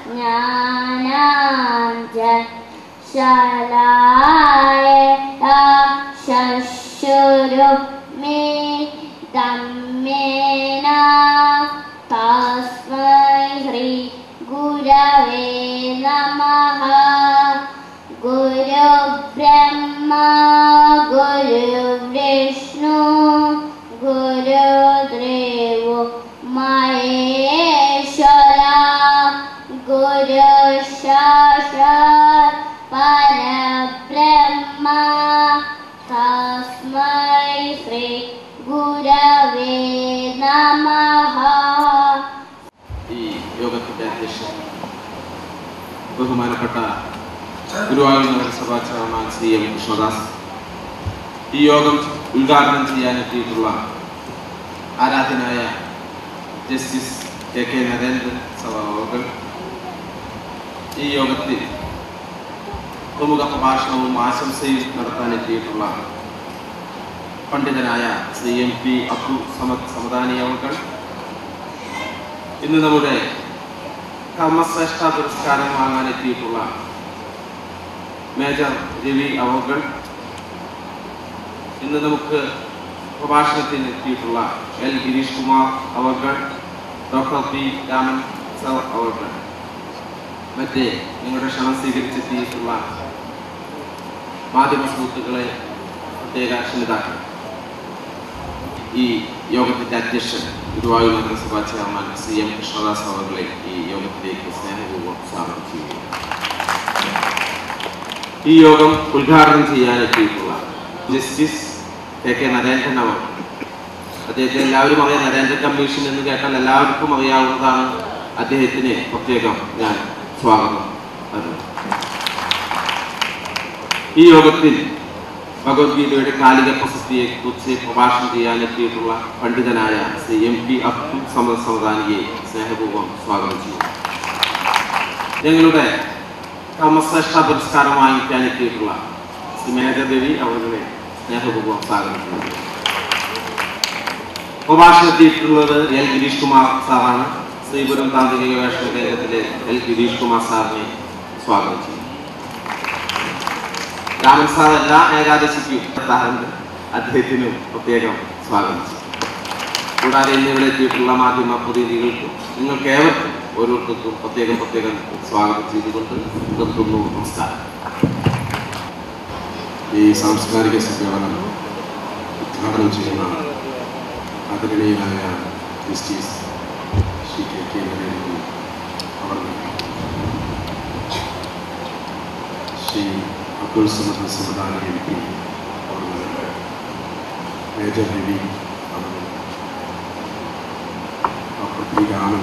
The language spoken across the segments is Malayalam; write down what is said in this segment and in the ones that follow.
ज्ञानाञ्ज शलाय शशुरु मे दम्मेन तस्मै श्री गुरवे नमः गुरुब्रह्मा गुरुविष्णु गुरुदेवो महेश्वरा गुरु साक्षात् परब्रह्मा तस्मै श्री गुरवे नमः ഈ യോഗത്തിന്റെ അധ്യക്ഷൻ ബഹുമാനപ്പെട്ട ഗുരുവായൂർ നഗരസഭാ ചെയർമാൻ ശ്രീ എം കൃഷ്ണദാസ് ഈ യോഗം ഉദ്ഘാടനം ചെയ്യാനെത്തിയിട്ടുള്ള ആരാധനായ ജസ്റ്റിസ് കെ കെ നരേന്ദ്രൻ സഭ അവർ ഈ യോഗത്തിൽ പ്രമുഖ പ്രഭാഷണവും ആശംസയും നടത്താനെത്തിയിട്ടുള്ള പണ്ഡിതനായ ശ്രീ എം പി അബ്ദുൾ സമദ് സമദാനി അവർ ഇന്ന് നമ്മുടെ കർമ്മശ്രേഷ്ഠ പുരസ്കാരം വാങ്ങാനെത്തിയിട്ടുള്ള മേജർ രവി അവകൾ ഇന്ന് നമുക്ക് പ്രഭാഷണത്തിന് എത്തിയിട്ടുള്ള എൽ ഗിരീഷ് കുമാർ അവകൾ ഡോക്ടർ പി രാമൻ സർ അവകൾ മറ്റ് നിങ്ങളുടെ ക്ഷണം സ്വീകരിച്ചെത്തിയിട്ടുള്ള മാധ്യമ സുഹൃത്തുക്കളെ പ്രത്യേക ക്ഷണിതാക്കൾ ഈ യോഗത്തിന്റെ അധ്യക്ഷൻ ഗുരുവായൂർ നഗരസഭാ ചെയർമാൻ സി എം കൃഷ്ണദാസ് അവர்களെ ഈ യോഗത്തിലേക്ക് സ്നേഹപൂർവ്വം സ്വാഗതം ചെയ്യുന്നു ഈ യോഗം ഉദ്ഘാടനം ചെയ്യാനെത്തിയിട്ടുള്ള ജസ്റ്റിസ് കെ കെ നരേന്ദ്രൻ അവർ അദ്ദേഹത്തെ എല്ലാവരും അറിയാം നരേന്ദ്ര കമ്മീഷൻ എന്ന് കേട്ടാൽ എല്ലാവർക്കും അറിയാവുന്നതാണ് അദ്ദേഹത്തിന് പ്രത്യേകം ഞാൻ സ്വാഗതം തരുന്നു ഈ യോഗത്തിൽ ഭഗവത്ഗീതയുടെ കാലിക പ്രശസ്തിയെ കുറിച്ച് പ്രഭാഷണം ചെയ്യാനെത്തിയിട്ടുള്ള പണ്ഡിതനായ ശ്രീ എം പി അബ്ദുൾ സമദ് സമദാനിയെ സ്നേഹപൂർവ്വം സ്വാഗതം ചെയ്യുന്നു ഞങ്ങളുടെ കർമ്മശ്രേഷ്ഠ പുരസ്കാരം വാങ്ങിക്കാനെത്തിയിട്ടുള്ള ശ്രീ മേഘദേവി അവരുടെ സ്നേഹപൂർവ്വം സ്വാഗതം ചെയ്യുന്നു പ്രഭാഷണത്തിയിട്ടുള്ളത് എൽ ഗിരീഷ് കുമാർ സാറാണ് ശ്രീപുരം താന്ത്രിക ഗവേഷണ കേന്ദ്രത്തിലെ എൽ ഗിരീഷ് കുമാർ സാറിനെ സ്വാഗതം ചെയ്യുന്നു രാമൻ സാർ എല്ലാ ഏകാദശിക്കും എത്താറുണ്ട് അദ്ദേഹത്തിനും പ്രത്യേകം സ്വാഗതം ചെയ്യും കൂടാതെ ഇന്നിവിടെ എത്തിയിട്ടുള്ള മാധ്യമ പ്രതിനിധികൾക്കും നിങ്ങൾക്ക് ഏവർക്കും ഓരോരുത്തർക്കും പ്രത്യേകം പ്രത്യേകം സ്വാഗതം ചെയ്തുകൊണ്ട് നിർത്തുന്നു നമസ്കാരം ഈ സാംസ്കാരിക സമ്മേളനം ഉദ്ഘാടനം ചെയ്യുന്ന ആദരണീയനായ justice Shri K K Narendran അവർ ശ്രീ അബ്ദുൾ സമദ് സമദാനി എം പി അവർ മേജർ രവി അവർ doctor P Raman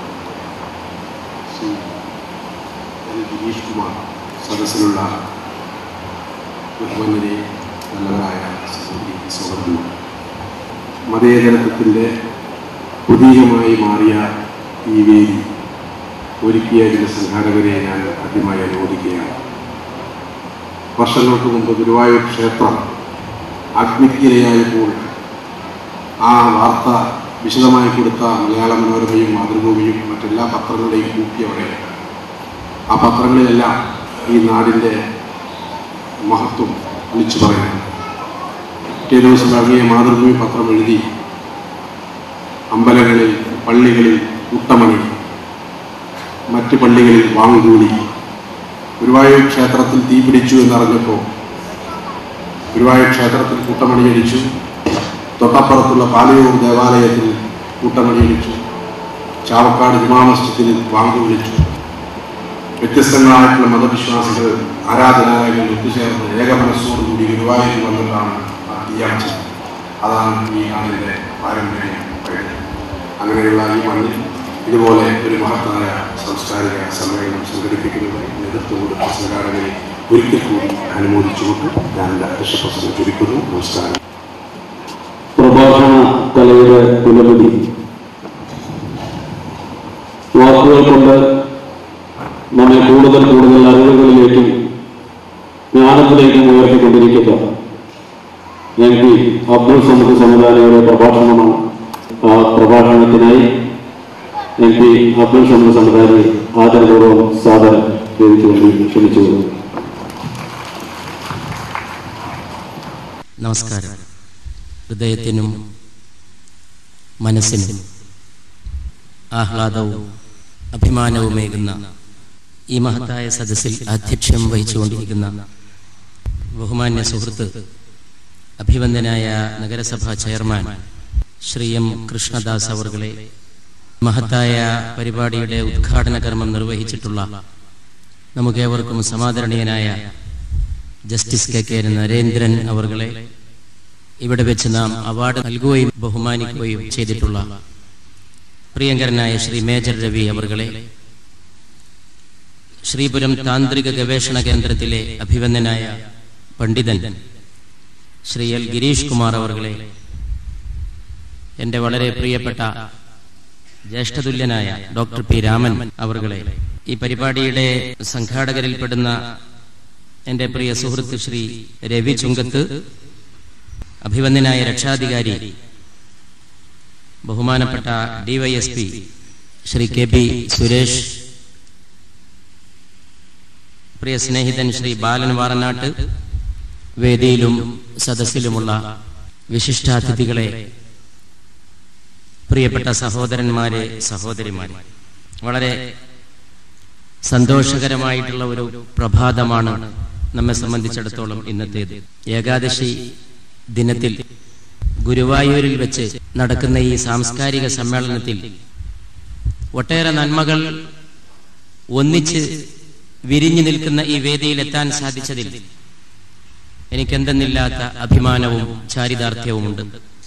Shri L Girish Kumar സദസ്സിലുള്ള ബഹുമാന്യരെ നല്ലവരായ സഹോദരി സഹോദരന്മാർ മതേതരത്വത്തിൻ്റെ പ്രതീകമായി മാറിയ ഈ വേദി ഒരുക്കിയ ഇതിൻ്റെ സംഘാടകരെ ഞാൻ ആദ്യമായി അനുമോദിക്കുകയാണ് വർഷങ്ങൾക്ക് മുമ്പ് ഗുരുവായൂർ ക്ഷേത്രം അഗ്നിക്കിരയായപ്പോൾ ആ വാർത്ത വിശദമായി കൊടുത്ത മലയാള മനോരമയും മാതൃഭൂമിയും മറ്റെല്ലാ പത്രങ്ങളുടെയും കൂട്ടിയവരെ ആ പത്രങ്ങളിലെല്ലാം ഈ നാടിൻ്റെ മഹത്വം വിളിച്ചു പറയുന്നു പിറ്റേ ദിവസം ഇറങ്ങിയ മാതൃഭൂമി പത്രം എഴുതി അമ്പലങ്ങളിൽ പള്ളികളിൽ കൂട്ടമണി മറ്റ് പള്ളികളിൽ വാങ്ങുകൂടി ഗുരുവായൂർ ക്ഷേത്രത്തിൽ തീ പിടിച്ചു എന്നറിഞ്ഞപ്പോൾ ഗുരുവായൂർ ക്ഷേത്രത്തിൽ കൂട്ടമണിയടിച്ചു തൊട്ടപ്പുറത്തുള്ള പാലയൂർ ദേവാലയത്തിൽ കൂട്ടമണിയടിച്ചു ചാവക്കാട് ജുമാ മസ്ജിദിൽ വാങ്ങു വിളിച്ചു വ്യത്യസ്തങ്ങളായിട്ടുള്ള മതവിശ്വാസികൾ ആരാധനാലയങ്ങളിൽ ഒത്തുചേർന്ന് ഏകമനസ്സോടുകൂടി ഗുരുവായൂരിൽ വന്നിട്ടാണ് ആ തീയാച്ചത് അതാണ് ഈ നാടിൻ്റെ പാരമ്പര്യം പൈതൃകം. അങ്ങനെയുള്ള ഈ മണ്ണിൽ ഇതുപോലെ ഒരു മഹത്തായ സാംസ്കാരിക സമ്മേളനം സംഘടിപ്പിക്കുന്നതിന് നേതൃത്വം കൊടുത്ത സംഘാടകരെ ഒരിക്കൽ കൂടി അനുമോദിച്ചുകൊണ്ട് ഞാൻ എൻ്റെ അധ്യക്ഷ പ്രസംഗം ചുരുക്കുന്നു നമസ്കാരം പ്രഭാഷണ കലയുടെ കുലപതി വാക്കുകൾ കൊണ്ട് നമ്മെ കൂടുതൽ കൂടുതൽ അറിവുകളിലേക്കും ജ്ഞാനത്തിലേക്കും ഉയർത്തിക്കൊണ്ടിരിക്കുക എം പി അബ്ദുൾ സമദ് സമുദായയുടെ പ്രഭാഷണമാണ് ആ പ്രഭാഷണത്തിനായി എം പി അബ്ദുൾ സമദ് സമുദായി ആദരപൂർവ്വം സാദരം വേദിക്ക് വേണ്ടി ക്ഷണിച്ചു കൊള്ളുന്നു നമസ്കാരം ഹൃദയത്തിനും മനസ്സിനും ആഹ്ലാദവും അഭിമാനവുമേകുന്ന ഈ മഹത്തായ സദസ്സിൽ ആധ്യക്ഷ്യം വഹിച്ചുകൊണ്ടിരിക്കുന്ന ബഹുമാന്യ സുഹൃത്ത് അഭിവന്ദനായ നഗരസഭാ ചെയർമാൻ ശ്രീ എം കൃഷ്ണദാസ് അവർകളെ മഹത്തായ പരിപാടിയുടെ ഉദ്ഘാടന കർമ്മം നിർവഹിച്ചിട്ടുള്ള നമുക്കേവർക്കും സമാദരണീയനായ ജസ്റ്റിസ് കെ കെ നരേന്ദ്രൻ അവർകളെ ഇവിടെ വെച്ച് നാം അവാർഡ് നൽകുകയും ബഹുമാനിക്കുകയും ചെയ്തിട്ടുള്ള പ്രിയങ്കരനായ ശ്രീ മേജർ രവി അവർകളെ ശ്രീപുരം താന്ത്രിക ഗവേഷണ കേന്ദ്രത്തിലെ അഭിവന്ദനായ പണ്ഡിതൻ ശ്രീ എൽ ഗിരീഷ് കുമാർ അവർകളെ എന്റെ വളരെ പ്രിയപ്പെട്ട ജ്യേഷ്ഠതുല്യനായ ഡോക്ടർ പി രാമൻ അവർകളെ ഈ പരിപാടിയുടെ സംഘാടകരിൽപ്പെടുന്ന എന്റെ പ്രിയ സുഹൃത്ത് ശ്രീ രവി ചുങ്കത്ത് അഭിവന്ദനായ രക്ഷാധികാരി ബഹുമാനപ്പെട്ട DYSP Shri K P Suresh പ്രിയ സ്നേഹിതൻ ശ്രീ ബാലൻ വാറനാട്ട് വേദിയിലും സദസ്സിലുമുള്ള വിശിഷ്ടാതിഥികളെ പ്രിയപ്പെട്ട സഹോദരന്മാരെ സഹോദരിമാരെ വളരെ സന്തോഷകരമായിട്ടുള്ള ഒരു പ്രഭാതമാണ് നമ്മെ സംബന്ധിച്ചിടത്തോളം ഇന്നത്തേത് ഏകാദശി ദിനത്തിൽ ഗുരുവായൂരിൽ വെച്ച് നടക്കുന്ന ഈ സാംസ്കാരിക സമ്മേളനത്തിൽ ഒട്ടേറെ നന്മകൾ ഒന്നിച്ച് വിരിഞ്ഞു നിൽക്കുന്ന ഈ വേദിയിൽ എത്താൻ സാധിച്ചതിൽ എനിക്കെന്തെന്നില്ലാത്ത അഭിമാനവും ചാരിതാർത്ഥ്യവുമുണ്ട്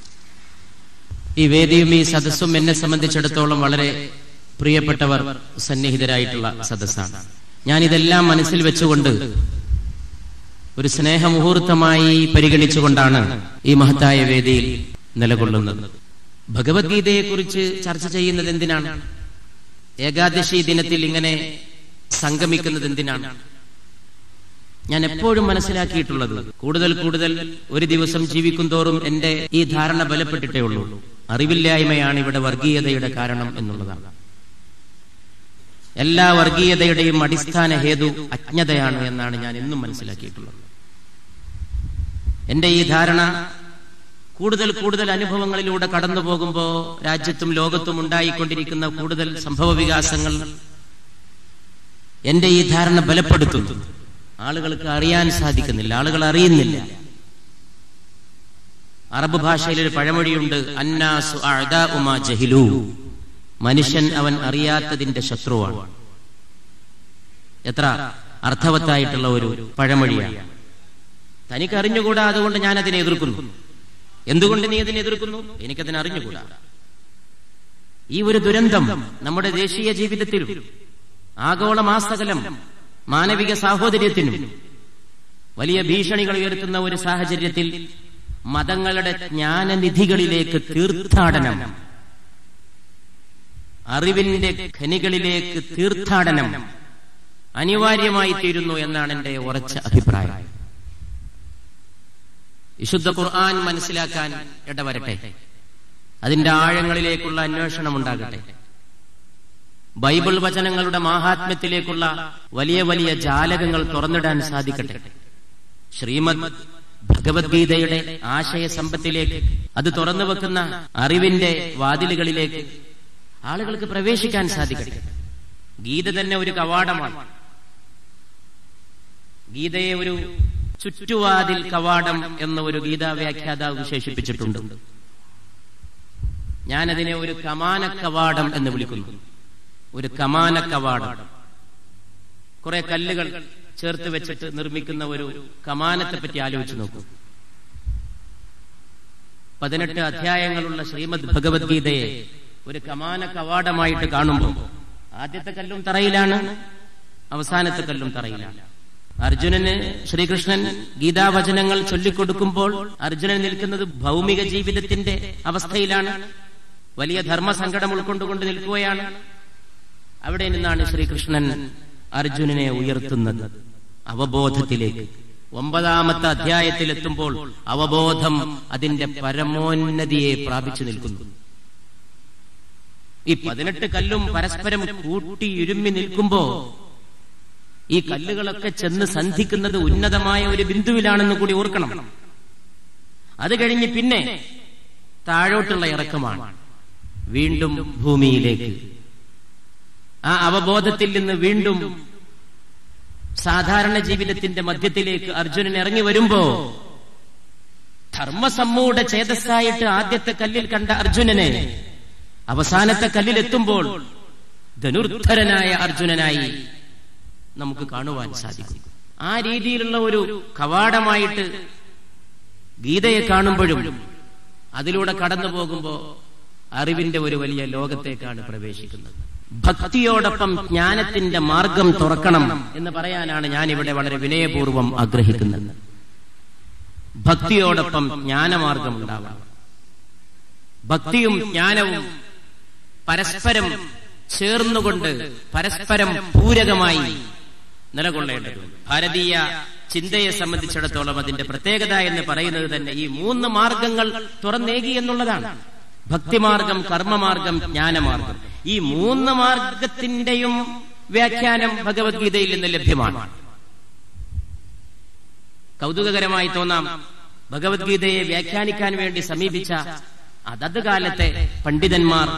ഈ വേദിയും ഈ സദസ്സും എന്നെ സംബന്ധിച്ചിടത്തോളം വളരെ പ്രിയപ്പെട്ടവർ സന്നിഹിതരായിട്ടുള്ള സദസ്സാണ് ഞാൻ ഇതെല്ലാം മനസ്സിൽ വെച്ചുകൊണ്ട് ഒരു സ്നേഹമുഹൂർത്തമായി പരിഗണിച്ചുകൊണ്ടാണ് ഈ മഹത്തായ വേദിയിൽ നിലകൊള്ളുന്നത് ഭഗവത്ഗീതയെക്കുറിച്ച് ചർച്ച ചെയ്യുന്നത് എന്തിനാണ് ഏകാദശി ദിനത്തിൽ ഇങ്ങനെ സംഗമിക്കുന്നത് എന്തിനാണ് ഞാൻ എപ്പോഴും മനസ്സിലാക്കിയിട്ടുള്ളത് കൂടുതൽ കൂടുതൽ ഒരു ദിവസം ജീവിക്കും തോറും എന്റെ ഈ ധാരണ ബലപ്പെട്ടിട്ടേ ഉള്ളൂ അറിവില്ലായ്മയാണ് ഇവിടെ വർഗീയതയുടെ കാരണം എന്നുള്ളതാണ് എല്ലാ വർഗീയതയുടെയും അടിസ്ഥാന ഹേതു അജ്ഞതയാണ് എന്നാണ് ഞാൻ എന്നും മനസ്സിലാക്കിയിട്ടുള്ളത് എന്റെ ഈ ധാരണ കൂടുതൽ കൂടുതൽ അനുഭവങ്ങളിലൂടെ കടന്നു പോകുമ്പോൾ രാജ്യത്തും ലോകത്തും ഉണ്ടായിക്കൊണ്ടിരിക്കുന്ന കൂടുതൽ സംഭവ വികാസങ്ങൾ എന്റെ ഈ ധാരണ ബലപ്പെടുത്തുന്നു ആളുകൾക്ക് അറിയാൻ സാധിക്കുന്നില്ല ആളുകൾ അറിയുന്നില്ല അറബ് ഭാഷയിൽ ഒരു പഴമൊഴിയുണ്ട് അന്നാസു അഅദാഉമാ ജഹിലു മനുഷ്യൻ അവൻ അറിയാത്തതിന്റെ ശത്രുവാണ് എത്ര അർത്ഥവത്തായിട്ടുള്ള ഒരു പഴമൊഴിയാണ് തനിക്ക് അറിഞ്ഞുകൂടാ അതുകൊണ്ട് ഞാൻ അതിനെ എതിർക്കുന്നു എന്തുകൊണ്ട് നീ അതിനെ എതിർക്കുന്നു എനിക്കതിനെ അറിഞ്ഞുകൂടാ ഈ ഒരു ദുരന്തം നമ്മുടെ ദേശീയ ജീവിതത്തിലും ആഗോള മാസകലം മാനവിക സാഹോദര്യത്തിനും വലിയ ഭീഷണികൾ ഉയർത്തുന്ന ഒരു സാഹചര്യത്തിൽ മതങ്ങളുടെ ജ്ഞാനനിധികളിലേക്ക് തീർത്ഥാടനം അറിവിന്റെ ഖനികളിലേക്ക് തീർത്ഥാടനം അനിവാര്യമായി തീരുന്നു എന്നാണ് എന്റെ ഉറച്ച അഭിപ്രായം വിശുദ്ധ ഖുർആൻ മനസ്സിലാക്കാൻ ഇടവരട്ടെ അതിന്റെ ആഴങ്ങളിലേക്കുള്ള അന്വേഷണം ഉണ്ടാകട്ടെ ബൈബിൾ വചനങ്ങളുടെ മാഹാത്മ്യത്തിലേക്കുള്ള വലിയ വലിയ ജാലകങ്ങൾ തുറന്നിടാൻ സാധിക്കട്ടെ ശ്രീമദ് ഭഗവത്ഗീതയുടെ ആശയ സമ്പത്തിലേക്ക് അത് തുറന്നു വെക്കുന്ന അറിവിന്റെ വാതിലുകളിലേക്ക് ആളുകൾക്ക് പ്രവേശിക്കാൻ സാധിക്കട്ടെ ഗീത തന്നെ ഒരു കവാടമാണ് ഗീതയെ ഒരു ചുറ്റുവാതിൽ കവാടം എന്ന ഒരു ഗീതാ വ്യാഖ്യാതാവ് വിശേഷിപ്പിച്ചിട്ടുണ്ട് ഞാനതിനെ ഒരു കമാന കവാടം എന്ന് വിളിക്കുന്നു ഒരു കമാന കവാടം കുറെ കല്ലുകൾ ചേർത്ത് വെച്ചിട്ട് നിർമ്മിക്കുന്ന ഒരു കമാനത്തെ പറ്റി ആലോചിച്ച് നോക്കൂ പതിനെട്ട് അധ്യായങ്ങളുള്ള ശ്രീമദ് ഭഗവത്ഗീതയെ ഒരു കമാന കവാടമായിട്ട് കാണുമ്പോൾ ആദ്യത്തെ കല്ലും തറയിലാണ് അവസാനത്തെ കല്ലും തറയിലാണ് അർജുനന് ശ്രീകൃഷ്ണൻ ഗീതാവചനങ്ങൾ ചൊല്ലിക്കൊടുക്കുമ്പോൾ അർജുനൻ നിൽക്കുന്നത് ഭൗമിക ജീവിതത്തിന്റെ അവസ്ഥയിലാണ് വലിയ ധർമ്മസങ്കടം ഉൾക്കൊണ്ടുകൊണ്ട് നിൽക്കുകയാണ് അവിടെ നിന്നാണ് ശ്രീകൃഷ്ണൻ അർജുനനെ ഉയർത്തുന്നത് അവബോധത്തിലേക്ക് ഒമ്പതാമത്തെ അധ്യായത്തിൽ എത്തുമ്പോൾ അവബോധം അതിന്റെ പരമോന്നതിയെ പ്രാപിച്ചു നിൽക്കുന്നു ഈ പതിനെട്ട് കല്ലും പരസ്പരം കൂട്ടി ഇരുമ്മി നിൽക്കുമ്പോ ഈ കല്ലുകളൊക്കെ ചെന്ന് സന്ധിക്കുന്നത് ഉന്നതമായ ഒരു ബിന്ദുവിലാണെന്ന് കൂടി ഓർക്കണം അത് കഴിഞ്ഞ് പിന്നെ താഴോട്ടുള്ള ഇറക്കമാണ് വീണ്ടും ഭൂമിയിലേക്ക് ആ അവബോധത്തിൽ നിന്ന് വീണ്ടും സാധാരണ ജീവിതത്തിന്റെ മധ്യത്തിലേക്ക് അർജുനൻ ഇറങ്ങി വരുമ്പോ ധർമ്മസമ്മൂഢ ചേതസ്സായിട്ട് ആദ്യത്തെ കല്ലിൽ കണ്ട അർജുനനെ അവസാനത്തെ കല്ലിലെത്തുമ്പോൾ ധനുർധരനായ അർജുനനായി നമുക്ക് കാണുവാൻ സാധിക്കും ആ രീതിയിലുള്ള ഒരു കവാടമായിട്ട് ഗീതയെ കാണുമ്പോഴും അതിലൂടെ കടന്നു പോകുമ്പോ അറിവിന്റെ ഒരു വലിയ ലോകത്തേക്കാണ് പ്രവേശിക്കുന്നത് ഭക്തിയോടൊപ്പം ജ്ഞാനത്തിന്റെ മാർഗം തുറക്കണം എന്ന് പറയാനാണ് ഞാൻ ഇവിടെ വളരെ വിനയപൂർവ്വം ആഗ്രഹിക്കുന്നത് ഭക്തിയോടൊപ്പം ജ്ഞാനമാർഗം ഉണ്ടാവണം ഭക്തിയും ജ്ഞാനവും പരസ്പരം ചേർന്നുകൊണ്ട് പരസ്പരം പൂരകമായി നിലകൊള്ളേണ്ടതുണ്ട് ഭാരതീയ ചിന്തയെ സംബന്ധിച്ചിടത്തോളം അതിന്റെ പ്രത്യേകത എന്ന് പറയുന്നത് തന്നെ ഈ മൂന്ന് മാർഗങ്ങൾ തുറന്നേകി എന്നുള്ളതാണ് ഭക്തിമാർഗം കർമ്മമാർഗം ജ്ഞാനമാർഗം ഈ മൂന്ന് മാർഗത്തിന്റെയും വ്യാഖ്യാനം ഭഗവത്ഗീതയിൽ നിന്ന് ലഭ്യമാണ് കൗതുകകരമായി തോന്നാം ഭഗവത്ഗീതയെ വ്യാഖ്യാനിക്കാൻ വേണ്ടി സമീപിച്ച അതത് കാലത്തെ പണ്ഡിതന്മാർ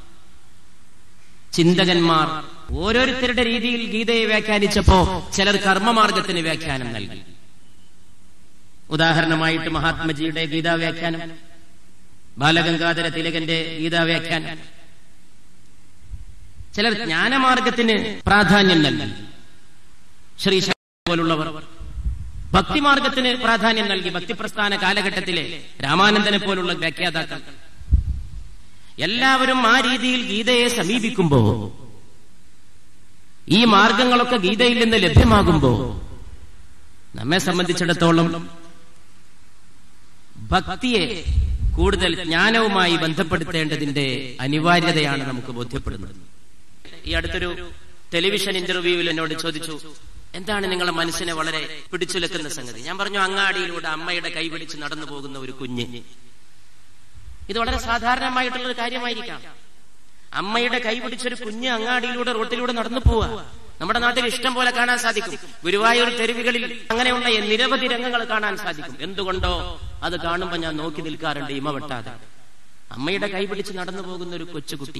ചിന്തകന്മാർ ഓരോരുത്തരുടെ രീതിയിൽ ഗീതയെ വ്യാഖ്യാനിച്ചപ്പോ ചിലർ കർമ്മമാർഗത്തിന് വ്യാഖ്യാനം നൽകി ഉദാഹരണമായിട്ട് മഹാത്മജിയുടെ ഗീതാ വ്യാഖ്യാനം ബാലഗംഗാധര തിലകന്റെ ഗീതാ വ്യാഖ്യാനം ചിലർ ജ്ഞാനമാർഗത്തിന് പ്രാധാന്യം നൽകി ശ്രീ പോലുള്ളവർ ഭക്തിമാർഗത്തിന് പ്രാധാന്യം നൽകി ഭക്തിപ്രസ്ഥാന കാലഘട്ടത്തിലെ രാമാനന്ദനെ പോലുള്ള വ്യാഖ്യാതാക്കൾ എല്ലാവരും ആ രീതിയിൽ ഗീതയെ സമീപിക്കുമ്പോ ഈ മാർഗങ്ങളൊക്കെ ഗീതയിൽ നിന്ന് ലഭ്യമാകുമ്പോ നമ്മെ സംബന്ധിച്ചിടത്തോളം ഭക്തിയെ കൂടുതൽ ജ്ഞാനവുമായി ബന്ധപ്പെടുത്തേണ്ടതിന്റെ അനിവാര്യതയാണ് നമുക്ക് ബോധ്യപ്പെടുന്നത് ഈ അടുത്തൊരു ടെലിവിഷൻ ഇന്റർവ്യൂവിൽ എന്നോട് ചോദിച്ചു എന്താണ് നിങ്ങളെ മനസ്സിനെ വളരെ പിടിച്ചുലക്കുന്ന സംഗതി ഞാൻ പറഞ്ഞു അങ്ങാടിയിലൂടെ അമ്മയുടെ കൈപിടിച്ച് നടന്നു പോകുന്ന ഒരു കുഞ്ഞ് ഇത് വളരെ സാധാരണമായിട്ടുള്ള ഒരു കാര്യമായിരിക്കാം അമ്മയുടെ കൈ പിടിച്ചൊരു കുഞ്ഞ് അങ്ങാടിയിലൂടെ റോട്ടിലൂടെ നടന്നു പോവുക നമ്മുടെ നാട്ടിൽ ഇഷ്ടം പോലെ കാണാൻ സാധിക്കും ഗുരുവായൂർ തെരുവുകളിൽ അങ്ങനെയുള്ള നിരവധി രംഗങ്ങൾ കാണാൻ സാധിക്കും എന്തുകൊണ്ടോ അത് കാണുമ്പോൾ ഞാൻ നോക്കി നിൽക്കാറുണ്ട് ഇമ വെട്ടാതെ അമ്മയുടെ കൈ പിടിച്ച് നടന്നു പോകുന്ന ഒരു കൊച്ചുകുട്ടി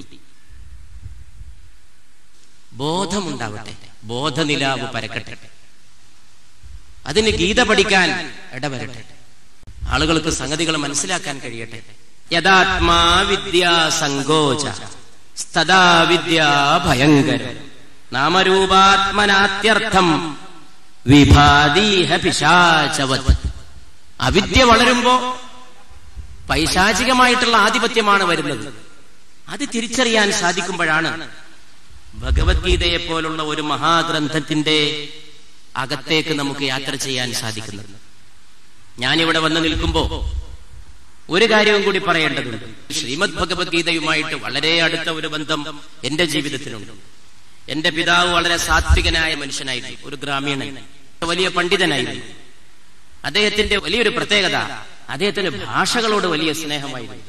ബോധമുണ്ടാവട്ടെ ബോധനിലാവ് പരക്കട്ടെ അതിന് ഗീത പഠിക്കാൻ ഇടവരട്ടെ ആളുകൾക്ക് സംഗതികൾ മനസ്സിലാക്കാൻ കഴിയട്ടെ യഥാത്മാ വിദ്യാ സങ്കോച സ്തദാ വിദ്യാ ഭയങ്കര നാമരൂപാത്മനാത്യർത്ഥം വിഭാതീഹ പിശാചവത് അവിദ്യ വളരുമ്പോ പൈശാചികമായിട്ടുള്ള ആധിപത്യമാണ് വരുന്നത് അത് തിരിച്ചറിയാൻ സാധിക്കുമ്പോഴാണ് ഭഗവത്ഗീതയെ പോലുള്ള ഒരു മഹാഗ്രന്ഥത്തിന്റെ അകത്തേക്ക് നമുക്ക് യാത്ര ചെയ്യാൻ സാധിക്കുന്നത് ഞാനിവിടെ വന്ന് നിൽക്കുമ്പോ ഒരു കാര്യവും കൂടി പറയേണ്ടതുണ്ട് ശ്രീമദ് ഭഗവത്ഗീതയുമായിട്ട് വളരെ അടുത്ത ഒരു ബന്ധം എന്റെ ജീവിതത്തിലുണ്ട് എന്റെ പിതാവ് വളരെ സാത്വികനായ മനുഷ്യനായിരുന്നു ഒരു ഗ്രാമീണൻ വലിയ പണ്ഡിതനായിരുന്നു അദ്ദേഹത്തിന്റെ വലിയൊരു പ്രത്യേകത അദ്ദേഹത്തിന് ഭാഷകളോട് വലിയ സ്നേഹമായിരുന്നു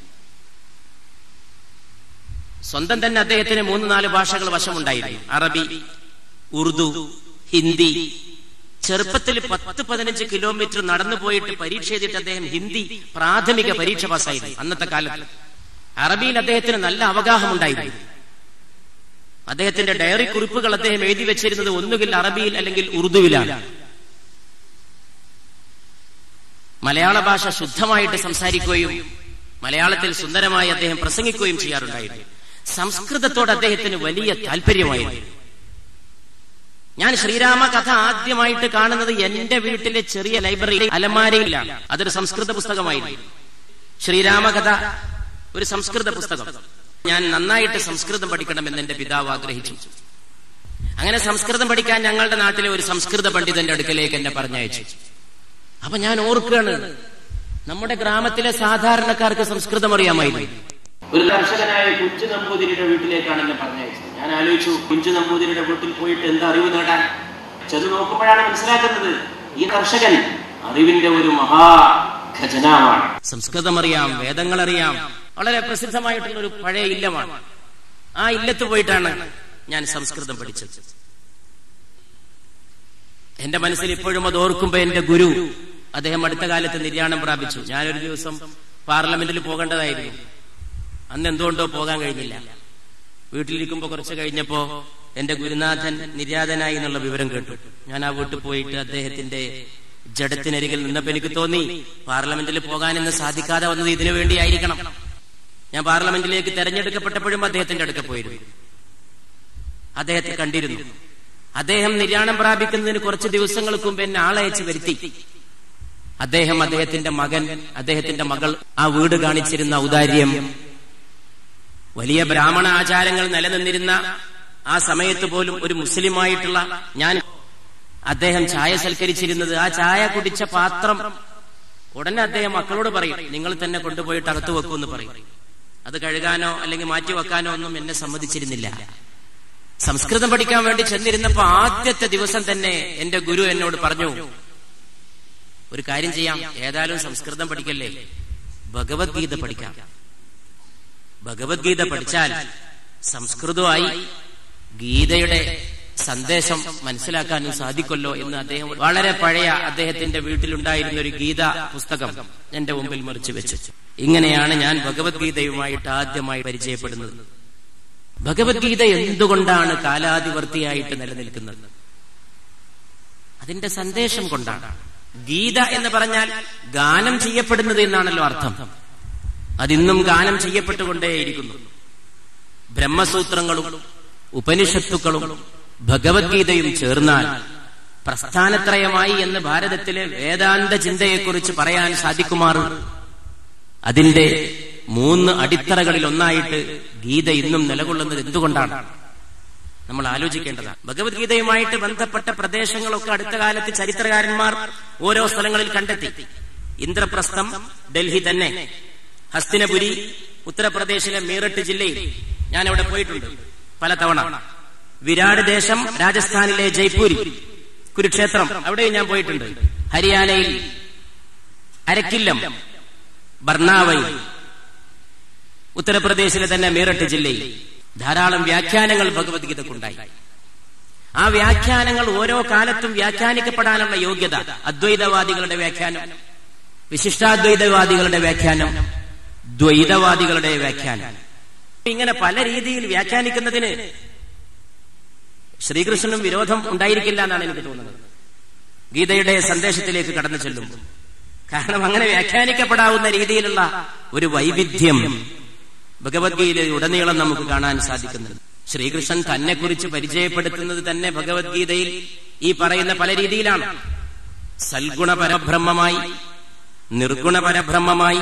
സ്വന്തം തന്നെ അദ്ദേഹത്തിന് മൂന്ന് നാല് ഭാഷകൾ വശമുണ്ടായിരുന്നു അറബി ഉറുദു ഹിന്ദി ചെറുപ്പത്തിൽ പത്ത് പതിനഞ്ച് കിലോമീറ്റർ നടന്നു പോയിട്ട് പരീക്ഷ എഴുതിയിട്ട് അദ്ദേഹം ഹിന്ദി പ്രാഥമിക പരീക്ഷ പാസ്സായിരുന്നു അന്നത്തെ കാലത്ത് അറബിയിൽ അദ്ദേഹത്തിന് നല്ല അവഗാഹമുണ്ടായിരുന്നു അദ്ദേഹത്തിന്റെ ഡയറി കുറിപ്പുകൾ അദ്ദേഹം എഴുതി വെച്ചിരുന്നത് ഒന്നുകിൽ അറബിയിൽ അല്ലെങ്കിൽ ഉറുദുവിലാണ് മലയാള ഭാഷ ശുദ്ധമായിട്ട് സംസാരിക്കുകയും മലയാളത്തിൽ സുന്ദരമായി അദ്ദേഹം പ്രസംഗിക്കുകയും ചെയ്യാറുണ്ടായിരുന്നു സംസ്കൃതത്തോട് അദ്ദേഹത്തിന് വലിയ താല്പര്യമായിരുന്നു ഞാൻ ശ്രീരാമ കഥ ആദ്യമായിട്ട് കാണുന്നത് എന്റെ വീട്ടിലെ ചെറിയ ലൈബ്രറി അലമാരയിലാണ് അതൊരു സംസ്കൃത പുസ്തകമായിരുന്നു ശ്രീരാമ കഥ ഒരു സംസ്കൃത പുസ്തകം ഞാൻ നന്നായിട്ട് സംസ്കൃതം പഠിക്കണമെന്ന് എന്റെ പിതാവ് ആഗ്രഹിച്ചു അങ്ങനെ സംസ്കൃതം പഠിക്കാൻ ഞങ്ങളുടെ നാട്ടിലെ ഒരു സംസ്കൃത പണ്ഡിതന്റെ അടുക്കലേക്ക് എന്നെ പറഞ്ഞയച്ചു അപ്പൊ ഞാൻ ഓർക്കുകയാണ് നമ്മുടെ ഗ്രാമത്തിലെ സാധാരണക്കാർക്ക് സംസ്കൃതം അറിയാമായിരുന്നു ഒരു കർഷകനായ കുഞ്ചു നമ്പൂതിരിയുടെ വീട്ടിലേക്കാണ് എന്നെ പറഞ്ഞയച്ചത് ഞാൻ ആലോചിച്ചു കുഞ്ചു നമ്പൂതിരിയുടെ വീട്ടിൽ പോയിട്ട് എന്താ അറിവ് നേടാൻ ചെന്ന് നോക്കുമ്പോഴാണ് മനസ്സിലാക്കുന്നത് ഈ കർഷകൻ അറിവിന്റെ ഒരു മഹാ ഖജനാവാണ് സംസ്കൃതം അറിയാം വേദങ്ങൾ അറിയാം വളരെ പ്രസിദ്ധമായിട്ടുള്ള ഒരു പഴയ ഇല്ലമാണ് ആ ഇല്ലത്ത് പോയിട്ടാണ് ഞാൻ സംസ്കൃതം പഠിച്ചത് എന്റെ മനസ്സിൽ ഇപ്പോഴും അത് ഓർക്കുമ്പോ എന്റെ ഗുരു അദ്ദേഹം അടുത്ത കാലത്ത് നിര്യാണം പ്രാപിച്ചു ഞാനൊരു ദിവസം പാർലമെന്റിൽ പോകേണ്ടതായിരുന്നു അന്ന് എന്തുകൊണ്ടോ പോകാൻ കഴിഞ്ഞില്ല വീട്ടിലിരിക്കുമ്പോ കുറച്ച് കഴിഞ്ഞപ്പോ എന്റെ ഗുരുനാഥൻ നിര്യാതനായി എന്നുള്ള വിവരം കേട്ടു ഞാൻ ആ വീട്ടിൽ പോയിട്ട് അദ്ദേഹത്തിന്റെ ജഡത്തിനരികിൽ നിന്നപ്പോ എനിക്ക് തോന്നി പാർലമെന്റിൽ പോകാനെന്ന് സാധിക്കാതെ വന്നത് ഇതിനു വേണ്ടിയായിരിക്കണം ഞാൻ പാർലമെന്റിലേക്ക് തെരഞ്ഞെടുക്കപ്പെട്ടപ്പോഴും അദ്ദേഹത്തിന്റെ അടുക്ക പോയിരുന്നു അദ്ദേഹത്തെ കണ്ടിരുന്നു അദ്ദേഹം നിര്യാണം പ്രാപിക്കുന്നതിന് കുറച്ച് ദിവസങ്ങൾക്ക് മുമ്പ് എന്നെ ആളയച്ച് വരുത്തി അദ്ദേഹം അദ്ദേഹത്തിന്റെ മകൻ അദ്ദേഹത്തിന്റെ മകൾ ആ വീട് കാണിച്ചിരുന്ന ഔദാര്യം വലിയ ബ്രാഹ്മണ ആചാരങ്ങൾ നിലനിന്നിരുന്ന ആ സമയത്ത് പോലും ഒരു മുസ്ലിമായിട്ടുള്ള ഞാൻ അദ്ദേഹം ചായ സൽക്കരിച്ചിരുന്നത് ആ ചായ കുടിച്ച പാത്രം ഉടനെ അദ്ദേഹം മക്കളോട് പറയും നിങ്ങൾ തന്നെ കൊണ്ടുപോയിട്ട് അകത്ത് വെക്കുമെന്ന് പറയും അത് കഴുകാനോ അല്ലെങ്കിൽ മാറ്റി വെക്കാനോ ഒന്നും എന്നെ സമ്മതിച്ചിരുന്നില്ല സംസ്കൃതം പഠിക്കാൻ വേണ്ടി ചെന്നിരുന്നപ്പോ ആദ്യത്തെ ദിവസം തന്നെ എന്റെ ഗുരു എന്നോട് പറഞ്ഞു ഒരു കാര്യം ചെയ്യാം ഏതായാലും സംസ്കൃതം പഠിക്കല്ലേ ഭഗവത്ഗീത പഠിക്കാം ഭഗവത്ഗീത പഠിച്ചാൽ സംസ്കൃതമായി ഗീതയുടെ സന്ദേശം മനസ്സിലാക്കാനും സാധിക്കല്ലോ എന്ന് അദ്ദേഹം വളരെ പഴയ അദ്ദേഹത്തിന്റെ വീട്ടിലുണ്ടായിരുന്ന ഒരു ഗീത പുസ്തകം എന്റെ മുമ്പിൽ മറിച്ചു വെച്ചു ഇങ്ങനെയാണ് ഞാൻ ഭഗവത്ഗീതയുമായിട്ട് ആദ്യമായി പരിചയപ്പെടുന്നത് ഭഗവത്ഗീത എന്തുകൊണ്ടാണ് കാലാതിവർത്തിയായിട്ട് നിലനിൽക്കുന്നത് അതിന്റെ സന്ദേശം കൊണ്ടാണ് ഗീത എന്ന് പറഞ്ഞാൽ ഗാനം ചെയ്യപ്പെടുന്നത് എന്നാണല്ലോ അർത്ഥം അതിന്നും ഗാനം ചെയ്യപ്പെട്ടുകൊണ്ടേയിരിക്കുന്നു ബ്രഹ്മസൂത്രങ്ങളും ഉപനിഷത്തുക്കളും ഭഗവത്ഗീതയും ചേർന്നാൽ പ്രസ്ഥാനത്രയമായി എന്ന് ഭാരതത്തിലെ വേദാന്ത ചിന്തയെക്കുറിച്ച് പറയാൻ സാധിക്കുമാറ് അതിന്റെ മൂന്ന് അടിത്തറകളിൽ ഒന്നായിട്ട് ഗീത ഇന്നും നിലകൊള്ളുന്നത് എന്തുകൊണ്ടാണ് നമ്മൾ ആലോചിക്കേണ്ടതാണ് ഭഗവത്ഗീതയുമായിട്ട് ബന്ധപ്പെട്ട പ്രദേശങ്ങളൊക്കെ അടുത്ത കാലത്ത് ചരിത്രകാരന്മാർ ഓരോ സ്ഥലങ്ങളിൽ കണ്ടെത്തി ഇന്ദ്രപ്രസ്ഥം ഡൽഹി തന്നെ ഹസ്തിനപുരി ഉത്തർപ്രദേശിലെ മീററ്റ് ജില്ലയിൽ ഞാൻ അവിടെ പോയിട്ടുണ്ട് പല തവണ വിരാട് ദേശം രാജസ്ഥാനിലെ ജയ്പൂരി കുരുക്ഷേത്രം അവിടെയും ഞാൻ പോയിട്ടുണ്ട് ഹരിയാനയിൽ അരക്കില്ലം ബർണാവയിൽ ഉത്തർപ്രദേശിലെ തന്നെ മീററ്റ് ജില്ലയിൽ ധാരാളം വ്യാഖ്യാനങ്ങൾ ഭഗവത്ഗീതക്കുണ്ടായി ആ വ്യാഖ്യാനങ്ങൾ ഓരോ കാലത്തും വ്യാഖ്യാനിക്കപ്പെടാനുള്ള യോഗ്യത അദ്വൈതവാദികളുടെ വ്യാഖ്യാനം വിശിഷ്ടാദ്വൈതവാദികളുടെ വ്യാഖ്യാനം ദ്വൈതവാദികളുടെ വ്യാഖ്യാനം ഇങ്ങനെ പല രീതിയിൽ വ്യാഖ്യാനിക്കുന്നതിന് ശ്രീകൃഷ്ണനും വിരോധം ഉണ്ടായിരിക്കില്ല എന്നാണ് എനിക്ക് തോന്നുന്നത് ഗീതയുടെ സന്ദേശത്തിലേക്ക് കടന്നു ചെല്ലുമ്പോൾ കാരണം അങ്ങനെ വ്യാഖ്യാനിക്കപ്പെടാവുന്ന രീതിയിലുള്ള ഒരു വൈവിധ്യം ഭഗവത്ഗീതയിൽ ഉടനീളം നമുക്ക് കാണാൻ സാധിക്കുന്നുണ്ട് ശ്രീകൃഷ്ണൻ തന്നെ കുറിച്ച് പരിചയപ്പെടുത്തുന്നത് തന്നെ ഭഗവത്ഗീതയിൽ ഈ പറയുന്ന പല രീതിയിലാണ് സൽഗുണ പരബ്രഹ്മമായി നിർഗുണ പരബ്രഹ്മമായി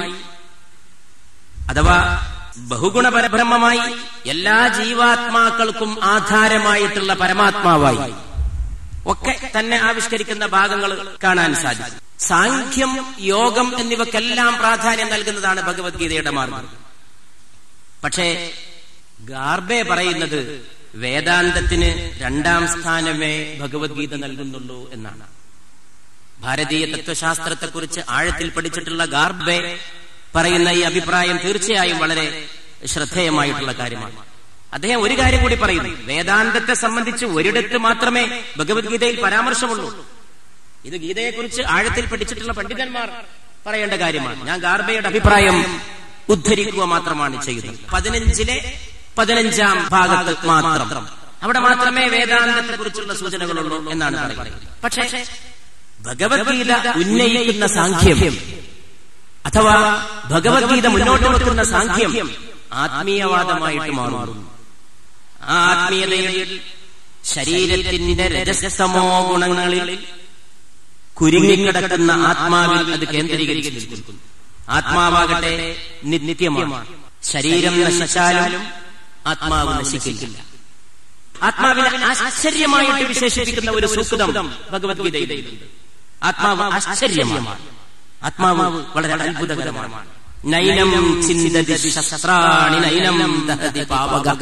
അഥവാ ബഹുഗുണ പരബ്രഹ്മമായി എല്ലാ ജീവാത്മാക്കൾക്കും ആധാരമായിട്ടുള്ള പരമാത്മാവായി ഒക്കെ തന്നെ ആവിഷ്കരിക്കുന്ന ഭാഗങ്ങൾ കാണാൻ സാധിക്കും സാഖ്യം യോഗം എന്നിവക്കെല്ലാം പ്രാധാന്യം നൽകുന്നതാണ് ഭഗവത്ഗീതയുടെ മാർഗം പക്ഷേ ഗാർബെ പറയുന്നത് വേദാന്തത്തിന് രണ്ടാം സ്ഥാനമേ ഭഗവത്ഗീത നൽകുന്നുള്ളൂ എന്നാണ് ഭാരതീയ തത്വശാസ്ത്രത്തെക്കുറിച്ച് ആഴത്തിൽ പഠിച്ചിട്ടുള്ള ഗാർബെ പറയുന്ന ഈ അഭിപ്രായം തീർച്ചയായും വളരെ ശ്രദ്ധേയമായിട്ടുള്ള കാര്യമാണ് അദ്ദേഹം ഒരു കാര്യം കൂടി പറയുന്നു വേദാന്തത്തെ സംബന്ധിച്ച് ഒരിടത്ത് മാത്രമേ ഭഗവത്ഗീതയിൽ പരാമർശമുള്ളൂ ഇത് ഗീതയെക്കുറിച്ച് ആഴത്തിൽ പഠിച്ചിട്ടുള്ള പണ്ഡിതന്മാർ പറയേണ്ട കാര്യമാണ് ഞാൻ ഗാർബയുടെ അഭിപ്രായം ഉദ്ധരിക്കുക മാത്രമാണ് ചെയ്യുന്നത് പതിനഞ്ചിലെ പതിനഞ്ചാം ഭാഗത്ത് മാത്രം അവിടെ മാത്രമേ വേദാന്തത്തെ കുറിച്ചുള്ള സൂചനകളുള്ളൂ എന്നാണ് പറയുന്നത് പക്ഷേ ഭഗവത്ഗീത ഉന്നയിക്കുന്ന സാഖ്യം അഥവാ ഭഗവത്ഗീത മുന്നോട്ട് വെക്കുന്ന സാഖ്യം ആത്മീയവാദമായിട്ട് മാറുന്നു ആ ആത്മീയതയിൽ ശരീരത്തിന്റെ രജസ്തമോ ഗുണങ്ങളിൽ കുരുങ്ങിക്കിടക്കുന്ന ആത്മാവിൽ അത് കേന്ദ്രീകരിച്ച് നിൽക്കുന്നു ആത്മാവാകട്ടെ നി- നിത്യമാണ് ശരീരം നശിച്ചാലും ആത്മാവ് നശിക്കില്ല ആത്മാവിനെ ആശ്ചര്യമായിട്ട് വിശേഷിപ്പിക്കുന്ന ഒരു സുഹൃതം ഭഗവത്ഗീതയിലുണ്ട് ആത്മാവ് ആശ്ചര്യമാണ് ആത്മാവ് വളരെ അത്ഭുതകരമാണ് നൈനം ചിന്തതി ശസ്ത്രാണി നൈനം ദഹതി പാവക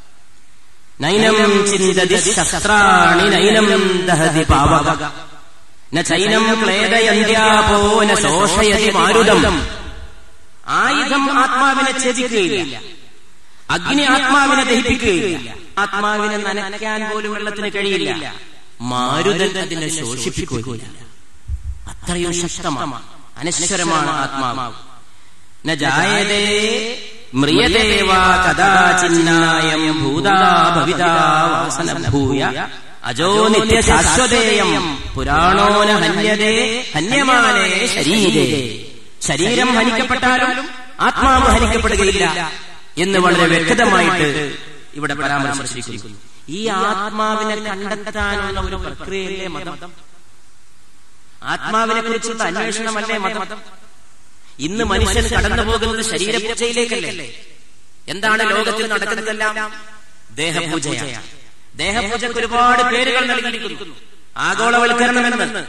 നൈനം ചിന്തതി ശസ്ത്രാണി നൈനം ദഹതി പാവക ന ചൈനം ക്ലേദയന്ത്യാപോ ന ശോഷയതി മാരുതം ആയുധം ആത്മാവിനെ ഛേദിക്കുകയില്ല അഗ്നി ആത്മാവിനെ ദഹിപ്പിക്കുകയില്ല ആത്മാവിനെ നനയ്ക്കാൻ പോലും വെള്ളത്തിന് കഴിയില്ല മാരുതൻ അതിനെ ശോഷിപ്പിക്കുകയില്ല അത്രയും ശക്തമാണ് അനശ്വരമാണ് ആത്മാവ് ന ജായതേ മ്രിയതേ വാ കഥാചിന്നായം ഭൂതാ ഭവിതാ വാസനഭൂയ അജോ നിത്യ ശാശ്വതേയം പുരാണോ ന ഹന്യതേ ഹന്യമാനേ ശരീരേ ശരീരം ഹനിക്കപ്പെട്ടാലും ആത്മാവ് ഹനിക്കപ്പെടുകയില്ല എന്ന് വളരെ വ്യക്തമായിട്ട് ഇവിടെ പരാമർശിച്ചിരിക്കുന്നു ഈ ആത്മാവിനെ കണ്ടെത്താനുള്ള ഒരു പ്രക്രിയയിലെ മതം ആത്മാവിനെ കുറിച്ചുള്ള അന്വേഷണമല്ലേ മതം ഇന്ന് മനുഷ്യൻ കടന്നു പോകുന്നത് ശരീരപൂജയിലേക്കല്ലേ എന്താണ് ലോകത്തിൽ നടക്കുന്നതെല്ലാം ദേഹപൂജയാണ് ദേഹപൂജക്ക് ഒരുപാട് പേരുകൾ നൽകിയിരിക്കുന്നു ആഗോളവൽക്കരണമെന്ന്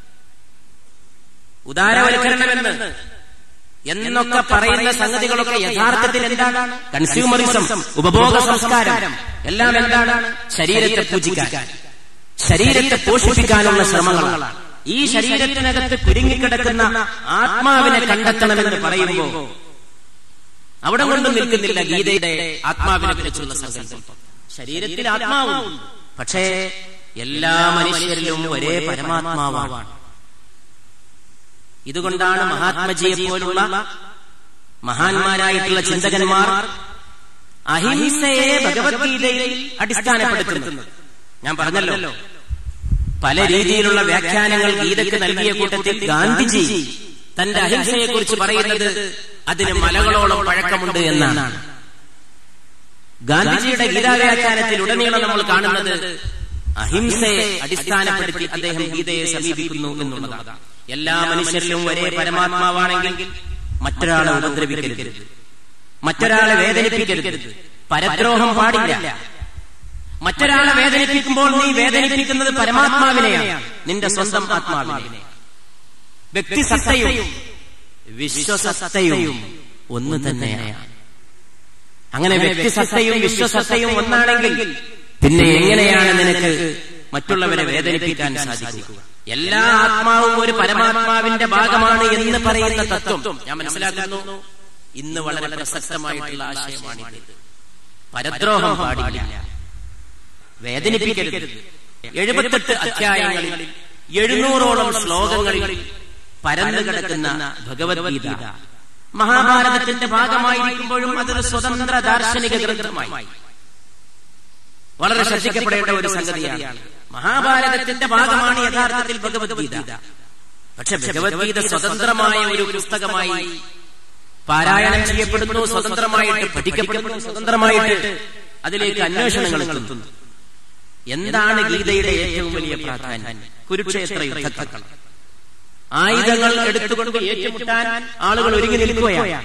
ഉദാരവൽക്കരണമെന്ന് എന്നൊക്കെ പറയുന്ന സംഗതികളൊക്കെ യഥാർത്ഥത്തിൽ എന്താണ് കൺസ്യൂമറിസം ഉപഭോഗ സംസ്കാരം എല്ലാം എന്താണ് ശരീരത്തെ പൂജിക്കാൻ ശരീരത്തെ പോഷിപ്പിക്കാനുള്ള ശ്രമങ്ങളാണ് ഈ ശരീരത്തിനകത്ത് കുരുങ്ങിക്കിടക്കുന്ന ആത്മാവിനെ കണ്ടെത്തണമെന്ന് പറയുമ്പോൾ അവിടെ കൊണ്ട് നിൽക്കുന്നില്ല ഗീതയുടെ ആത്മാവിനെ കുറിച്ചുള്ള സങ്കല്പം ശരീരത്തിൽ ആത്മാവും പക്ഷേ എല്ലാ മനുഷ്യരിലും ഒരേ പരമാത്മാവാണ് ഇതുകൊണ്ടാണ് മഹാത്മജിയെ പോലുള്ള മഹാന്മാരായിട്ടുള്ള ചിന്തകന്മാർ അഹിംസയെ ഭഗവത്ഗീതയിൽ അടിസ്ഥാനപ്പെടുത്തുന്നത് ഞാൻ പറഞ്ഞല്ലോ പല രീതിയിലുള്ള വ്യാഖ്യാനങ്ങൾ ഗീതയ്ക്ക് നൽകിയ കൂട്ടത്തിൽ ഗാന്ധിജി തന്റെ അഹിംസയെ കുറിച്ച് പറയുന്നത് അതിന് മലകളോളം പഴക്കമുണ്ട് എന്നാണ് ഗാന്ധിജിയുടെ ഗീതാവ്യാഖ്യാനത്തിൽ ഉടനീളം നമ്മൾ കാണുന്നത് അഹിംസയെ അടിസ്ഥാനപ്പെടുത്തി അദ്ദേഹം ഗീതയെ സമീപിക്കുന്നു എന്നുള്ളതാണ് എല്ലാ മനുഷ്യരിലും ഒരേ പരമാത്മാവാണെങ്കിൽ മറ്റൊരാളെ ഉപദ്രവിക്കരുത് മറ്റൊരാളെ വേദനിപ്പിക്കരുത് പരദ്രോഹം പാടില്ല മറ്റൊരാളെ വേദനിപ്പിക്കുമ്പോൾ നീ വേദനിപ്പിക്കുന്നത് പരമാത്മാവിനെയാണ് നിന്റെ സ്വന്തം ആത്മാവിനെ വ്യക്തിസത്തയും വിശ്വസത്തയും ഒന്ന് തന്നെയാണ് അങ്ങനെ വ്യക്തിസത്തയും വിശ്വസത്തയും ഒന്നാണെങ്കിൽ പിന്നെ എങ്ങനെയാണ് നിനക്ക് മറ്റുള്ളവരെ വേദനിപ്പിക്കാൻ സാധിക്കുക എല്ലാ ആത്മാവും ഒരു പരമാത്മാവിന്റെ ഭാഗമാണ് എന്ന് പറയുന്ന തത്വം ഞാൻ മനസ്സിലാക്കുന്നു ഇന്ന് വളരെ പ്രസക്തമായിട്ടുള്ള ആശയമാണിത് പരദ്രോഹം പാടില്ല വേദനിപ്പിക്കരുത് എഴുപത്തെട്ട് അധ്യായങ്ങളിൽ എഴുന്നൂറോളം ശ്ലോകങ്ങളിൽ പരന്നു കിടക്കുന്ന ഭഗവത്ഗീത മഹാഭാരതത്തിന്റെ ഭാഗമായിരിക്കുമ്പോഴും അതൊരു സ്വതന്ത്ര ദാർശനിക ഗ്രന്ഥമായി വളരെ ശ്രദ്ധിക്കപ്പെടേണ്ട ഒരു സംഗതിയാണ് മഹാഭാരതത്തിന്റെ ഭാഗമാണ് യഥാർത്ഥത്തിൽ ഭഗവത്ഗീത പക്ഷെ ഭഗവത്ഗീത സ്വതന്ത്രമായ ഒരു പുസ്തകമായി പാരായണം ചെയ്യപ്പെടുന്നു സ്വതന്ത്രമായിട്ട് പഠിക്കപ്പെടുന്നു സ്വതന്ത്രമായിട്ട് അതിലേക്ക് അന്വേഷണങ്ങൾ എത്തുന്നു എന്താണ് ഗീതയുടെ ഏറ്റവും വലിയ പ്രാധാന്യം കുരുക്ഷേത്ര യുദ്ധങ്ങൾ ആയുധങ്ങൾ എടുത്തുകൊണ്ട് ഏറ്റുമുട്ടാൻ ആളുകൾ ഒരുങ്ങി നിൽക്കുകയാണ്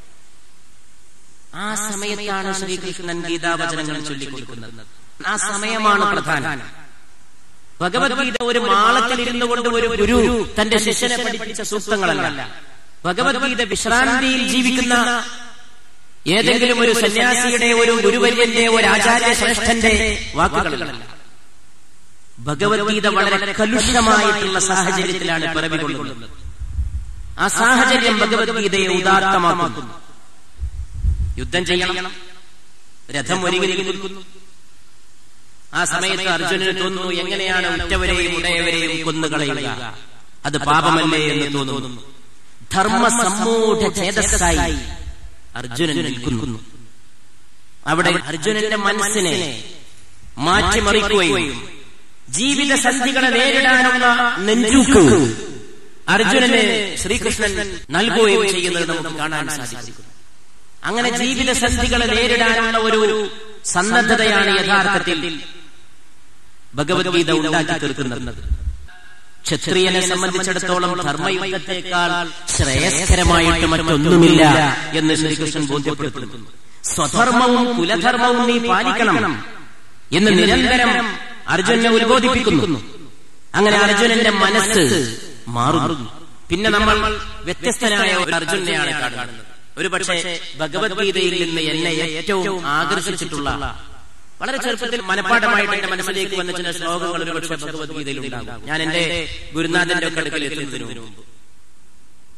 ആ സമയത്താണ് ശ്രീകൃഷ്ണൻ ഗീതാവചനങ്ങൾ ചൊല്ലിക്കൊടുക്കുന്നത് ആ സമയമാണ് പ്രധാനം ഭഗവത്ഗീത ഒരു മാളത്തിലിരുന്നു കൊണ്ട് ഒരു ഗുരു തന്റെ ശിഷ്യനെ പഠിപ്പിച്ച സൂക്തങ്ങളല്ല ഭഗവത്ഗീത വിശ്രാന്തിയിൽ ജീവിക്കുന്ന ഏതെങ്കിലും ഒരു സന്യാസിയുടെ ഒരു ഗുരുവര്യന്റെ ഒരു ആചാര്യ ശ്രേഷ്ഠന്റെ വാക്കുകളല്ല ഭഗവത്ഗീത വളരെ കലുഷമായിട്ടുള്ള സാഹചര്യത്തിലാണ് പിറവികൊള്ളുന്നത് ആ സാഹചര്യം ഭഗവത്ഗീതയെ ഉദാത്തമാക്കുന്നു യുദ്ധം ചെയ്യണം രഥം ഒരുങ്ങി നിൽക്കുന്നു ആ സമയത്ത് അർജുനന് തോന്നുന്നു എങ്ങനെയാണ് ഉറ്റവരെയും ഉടയവരെയും കൊന്നുകളയുക അത് പാപമല്ലേ എന്ന് തോന്നുന്നു ധർമ്മ സമ്മൂഢ ചേതസ്സായി അർജുനൻ നിൽക്കുന്നു അവിടെ അർജുനന്റെ മനസ്സിനെ മാറ്റിമറിക്കുകയും ജീവിത സന്ധികളെ നേരിടാനുള്ള നെഞ്ചൂക്ക് അർജുനന് ശ്രീകൃഷ്ണൻ നൽകുകയും ചെയ്യുന്നത് നമുക്ക് കാണാൻ സാധിക്കും അങ്ങനെ ജീവിത സന്ധികളെ നേരിടാനുള്ള ഒരു സന്നദ്ധതയാണ് യഥാർത്ഥത്തിൽ ഭഗവത്ഗീത ഉണ്ടാക്കി തീർക്കുന്നത് ക്ഷത്രിയനെ സംബന്ധിച്ചിടത്തോളം ധർമ്മയുദ്ധത്തെക്കാൾ ശ്രേയസ്കരമായിട്ട് മറ്റൊന്നുമില്ല എന്ന് ശ്രീകൃഷ്ണൻ ബോധ്യപ്പെടുത്തുന്നു സ്വധർമ്മവും കുലധർമ്മവും നീ പാലിക്കണം എന്ന് നിരന്തരം അർജുനെ ഉത്ബോധിപ്പിക്കുന്നു അങ്ങനെ അർജുനന്റെ മനസ്സ് മാറുന്നു പിന്നെ നമ്മൾ വ്യത്യസ്തനായ ഒരു അർജുനെയാണ് കാണുന്നത് ഒരു പക്ഷേ ഭഗവത്ഗീതയിൽ നിന്ന് എന്നെ ഏറ്റവും ആകർഷിച്ചിട്ടുള്ള വളരെ ചെറുപ്പത്തിൽ മനഃപ്പാഠമായിട്ട് എന്റെ മനസ്സിലേക്ക് വന്ന ചില ശ്ലോകങ്ങൾ ഒരു പക്ഷേ ഭഗവത്ഗീതയിൽ ഉണ്ടാകും ഞാൻ എന്റെ ഗുരുനാഥന്റെ ഒക്കെ അടുക്കൽ എത്തുന്നതിന് മുമ്പ്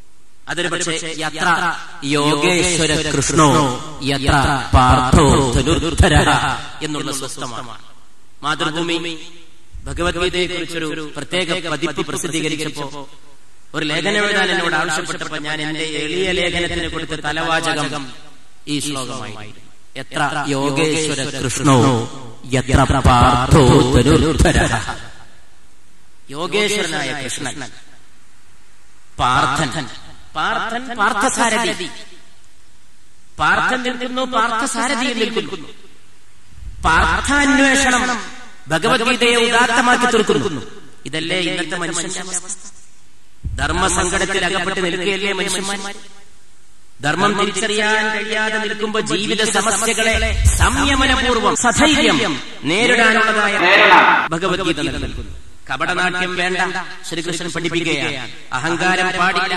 അതൊരു പക്ഷേ യത്ര യോഗേശ്വര കൃഷ്ണോ യത്ര പാർത്ഥോ ധനുർധര എന്നുള്ള സ്വസ്ഥമാണ് മാതൃഭൂമി ഭഗവത്ഗീതയെ കുറിച്ചൊരു പ്രത്യേക പതിപ്പ് പ്രസിദ്ധീകരിച്ചപ്പോ ഒരു ലേഖനം എഴുതാൻ എന്നോട് ആവശ്യപ്പെട്ടപ്പോ ഞാൻ എന്റെ എളിയ ലേഖനത്തിന് കൊടുത്ത തലവാചകം ഈ ശ്ലോകമായി എത്ര യോഗേശ്വര കൃഷ്ണോ യത്ര പാർത്ഥോ ധനുർധര യോഗേശ്വരനായ കൃഷ്ണൻ പാർത്ഥൻ പാർത്ഥൻ പാർത്ഥസാരഥി പാർത്ഥൻ നിൽക്കുന്നു പാർത്ഥസാരഥിയിൽ നിൽക്കുന്നു പാർത്ഥാന്വേഷണം ഭഗവത്ഗീതയെ ഉദാത്തമാക്കി തീർക്കുന്നു ഇതല്ലേ ഇന്നത്തെ മനുഷ്യന്റെ അവസ്ഥ ധർമ്മസങ്കടത്തിൽ അകപ്പെട്ട് നിൽക്കുകയല്ലേ മനുഷ്യന്മാർ ധർമ്മം തിരിച്ചറിയാൻ കഴിയാതെ നിൽക്കുമ്പോൾ ജീവിത സമസ്യകളെ സംയമനപൂർവ്വം സധൈര്യം നേരിടാനുള്ളതായ ഭഗവത്ഗീത നിലനിൽക്കുന്നു കപടനാട്യം വേണ്ട ശ്രീകൃഷ്ണൻ പഠിപ്പിക്കുകയാണ് അഹങ്കാരം പാടില്ല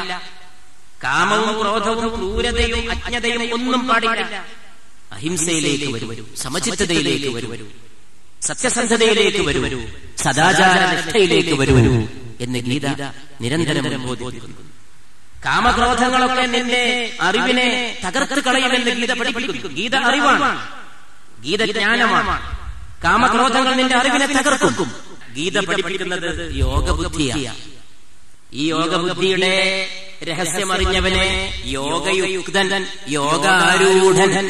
കാമവും ക്രോധവും ക്രൂരതയും അജ്ഞതയും ഒന്നും പാടില്ല അഹിംസയിലേക്ക് വരൂ സമചിത്തതയിലേക്ക് വരൂ സത്യസന്ധതയിലേക്ക് വരൂ സദാചാര നിഷ്ഠയിലേക്ക് വരൂ എന്ന് ഗീത നിരന്തരം ബോധിപ്പിക്കുന്നു കാമക്രോധങ്ങളൊക്കെ നിന്റെ അറിവിനെ തകർത്ത് കളയുമെന്ന് ഗീത പഠിപ്പിക്കുന്നു ഗീത അറിവാണ് ഗീത ജ്ഞാനമാണ് കാമക്രോധങ്ങൾ നിന്റെ അറിവിനെ തകർക്കും ഗീത പഠിപ്പിക്കുന്നത് യോഗബുദ്ധിയാണ് ഈ യോഗബുദ്ധിയുടെ രഹസ്യമറിഞ്ഞവനെ യോഗയുക്തൻ യോഗാരൂഢൻ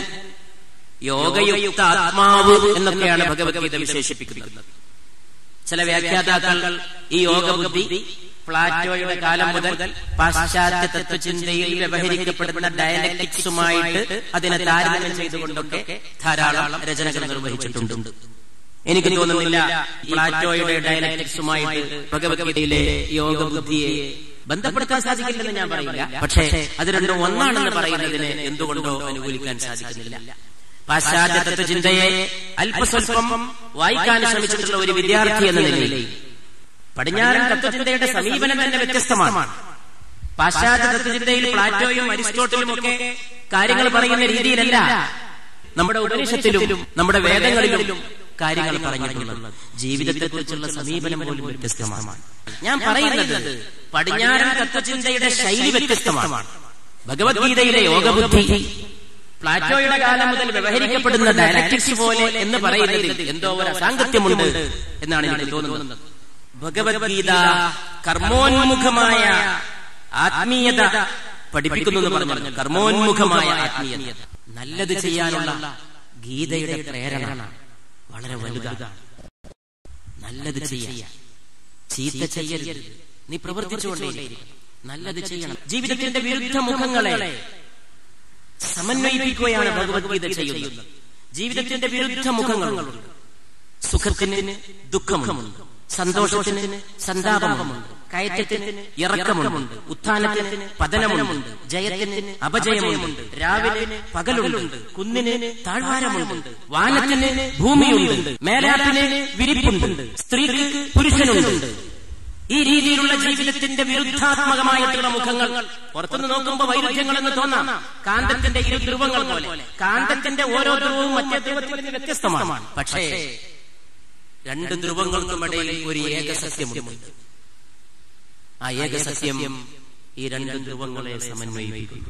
യോഗയുക്ത ആത്മാവ് എന്നൊക്കെയാണ് ഭഗവത്ഗീത വിശേഷിപ്പിക്കുന്നത് ചില വ്യാഖ്യാതാക്കൾ ഈ യോഗബുദ്ധി പ്ലാറ്റോയുടെ കാലം മുതൽ പാശ്ചാത്യ തത്വചിന്തയിൽ വ്യവഹരിക്കപ്പെടുന്ന ഡയലക്ടിക്സുമായിട്ട് അതിനെ താരതമ്യം ചെയ്തുകൊണ്ടൊക്കെ ധാരാളം രചനകൾ നിർവഹിച്ചിട്ടുണ്ട് എനിക്ക് തോന്നുന്നില്ല പ്ലാറ്റോയുടെ ഡയലക്ടിക്സുമായിട്ട് ഭഗവത്ഗീതയിലെ യോഗബുദ്ധിയെ ബന്ധപ്പെടുത്താൻ സാധിക്കില്ലെന്ന് ഞാൻ പറയില്ല പക്ഷേ അത് രണ്ടും ഒന്നാണെന്ന് പറയുന്നതിന് എന്തുകൊണ്ടോ അനുകൂലിക്കാൻ സാധിക്കുന്നില്ല പാശ്ചാത്യ തത്വചിന്തയെ അല്പസ്വല്പം വായിക്കാൻ ശ്രമിച്ചിട്ടുള്ള ഒരു വിദ്യാർത്ഥി എന്ന നിലയിൽ പടിഞ്ഞാറൻ തത്വചിന്തയുടെ സമീപനം തന്നെ വ്യത്യസ്തമാണ് പാശ്ചാത്യ തത്വചിന്തയിൽ പ്ലാറ്റോയും അരിസ്റ്റോട്ടലും ഒക്കെ കാര്യങ്ങൾ പറയുന്ന രീതിയിലല്ല നമ്മുടെ ഉപനിഷത്തിലും നമ്മുടെ വേദങ്ങളിലും കാര്യങ്ങൾ പറഞ്ഞിട്ടുള്ളത് ജീവിതത്തെക്കുറിച്ചുള്ള സമീപനം പോലും വ്യത്യസ്തമാണ് ഞാൻ പറയുന്നത് പടിഞ്ഞാറൻ തത്വചിന്തയുടെ ശൈലി വ്യത്യസ്തമാണ് ഭഗവത്ഗീതയിലെ യോഗബുദ്ധി പ്ലാറ്റോയുടെ കാലം മുതൽ വ്യവഹരിക്കപ്പെടുന്ന ഡയലക്ടിക്സ് പോലെ എന്ന് പറയുന്നതിൽ എന്തോ ഒരു അസാങ്കത്യമുണ്ട് എന്നാണ് എനിക്ക് തോന്നുന്നത് ഭഗവത്ഗീത കർമ്മോന്മുഖമായ ആത്മീയത പഠിപ്പിക്കുന്നു എന്ന് പറഞ്ഞു കർമ്മോന്മുഖമായ ആത്മീയത നല്ലത് ചെയ്യാനുള്ള ഗീതയുടെ പ്രേരണ വളരെ വലുതാണ് നല്ലത് ചെയ്യാൻ ചീത്ത ചെയ്യരുത് നീ പ്രവർത്തിച്ചുകൊണ്ടേയിരിക്കും നല്ലത് ചെയ്യണം ജീവിതത്തിന്റെ വിരുദ്ധ മുഖങ്ങളെ സമന്വയിപ്പിക്കുകയാണ് ഭഗവത്ഗീത ചെയ്യുന്നത് ജീവിതത്തിന്റെ വിരുദ്ധ മുഖങ്ങളുണ്ട് സുഖത്തിന് ദുഃഖമുണ്ട് സന്തോഷത്തിന് സന്താപമുണ്ട് കയറ്റത്തിന് ഇറക്കമുണ്ട് ഉത്ഥാനത്തിന് പതനമുണ്ട് ജയത്തിന് അപജയമുണ്ട് രാവിലെ പകലുണ്ട് കുന്നിന് താഴ്വാരമുണ്ട് വാനത്തിന് ഭൂമിയുണ്ട് മേലാപ്പിന് വിരിപ്പുണ്ട് സ്ത്രീക്ക് പുരുഷനുണ്ട് ഈ രീതിയിലുള്ള ജീവിതത്തിന്റെ വിരുദ്ധാത്മകമായിട്ടുള്ള മുഖങ്ങൾ പുറത്തുനിന്ന് നോക്കുമ്പോൾ വൈരുദ്ധ്യങ്ങളെന്ന് തോന്നാം കാന്തത്തിന്റെ ഇരു ധ്രുവങ്ങൾ പോലെ കാന്തത്തിന്റെ ഓരോ ധ്രുവവും മറ്റേ ധ്രുവത്തിൽ നിന്ന് വ്യത്യസ്തമാണ് പക്ഷേ രണ്ട് ധ്രുവങ്ങൾക്കുമിടയിൽ ഒരു ഏകസത്യമുണ്ട് ആ ഏകസത്യം ഈ രണ്ട് ധ്രുവങ്ങളെ സമന്വയിപ്പിക്കുന്നു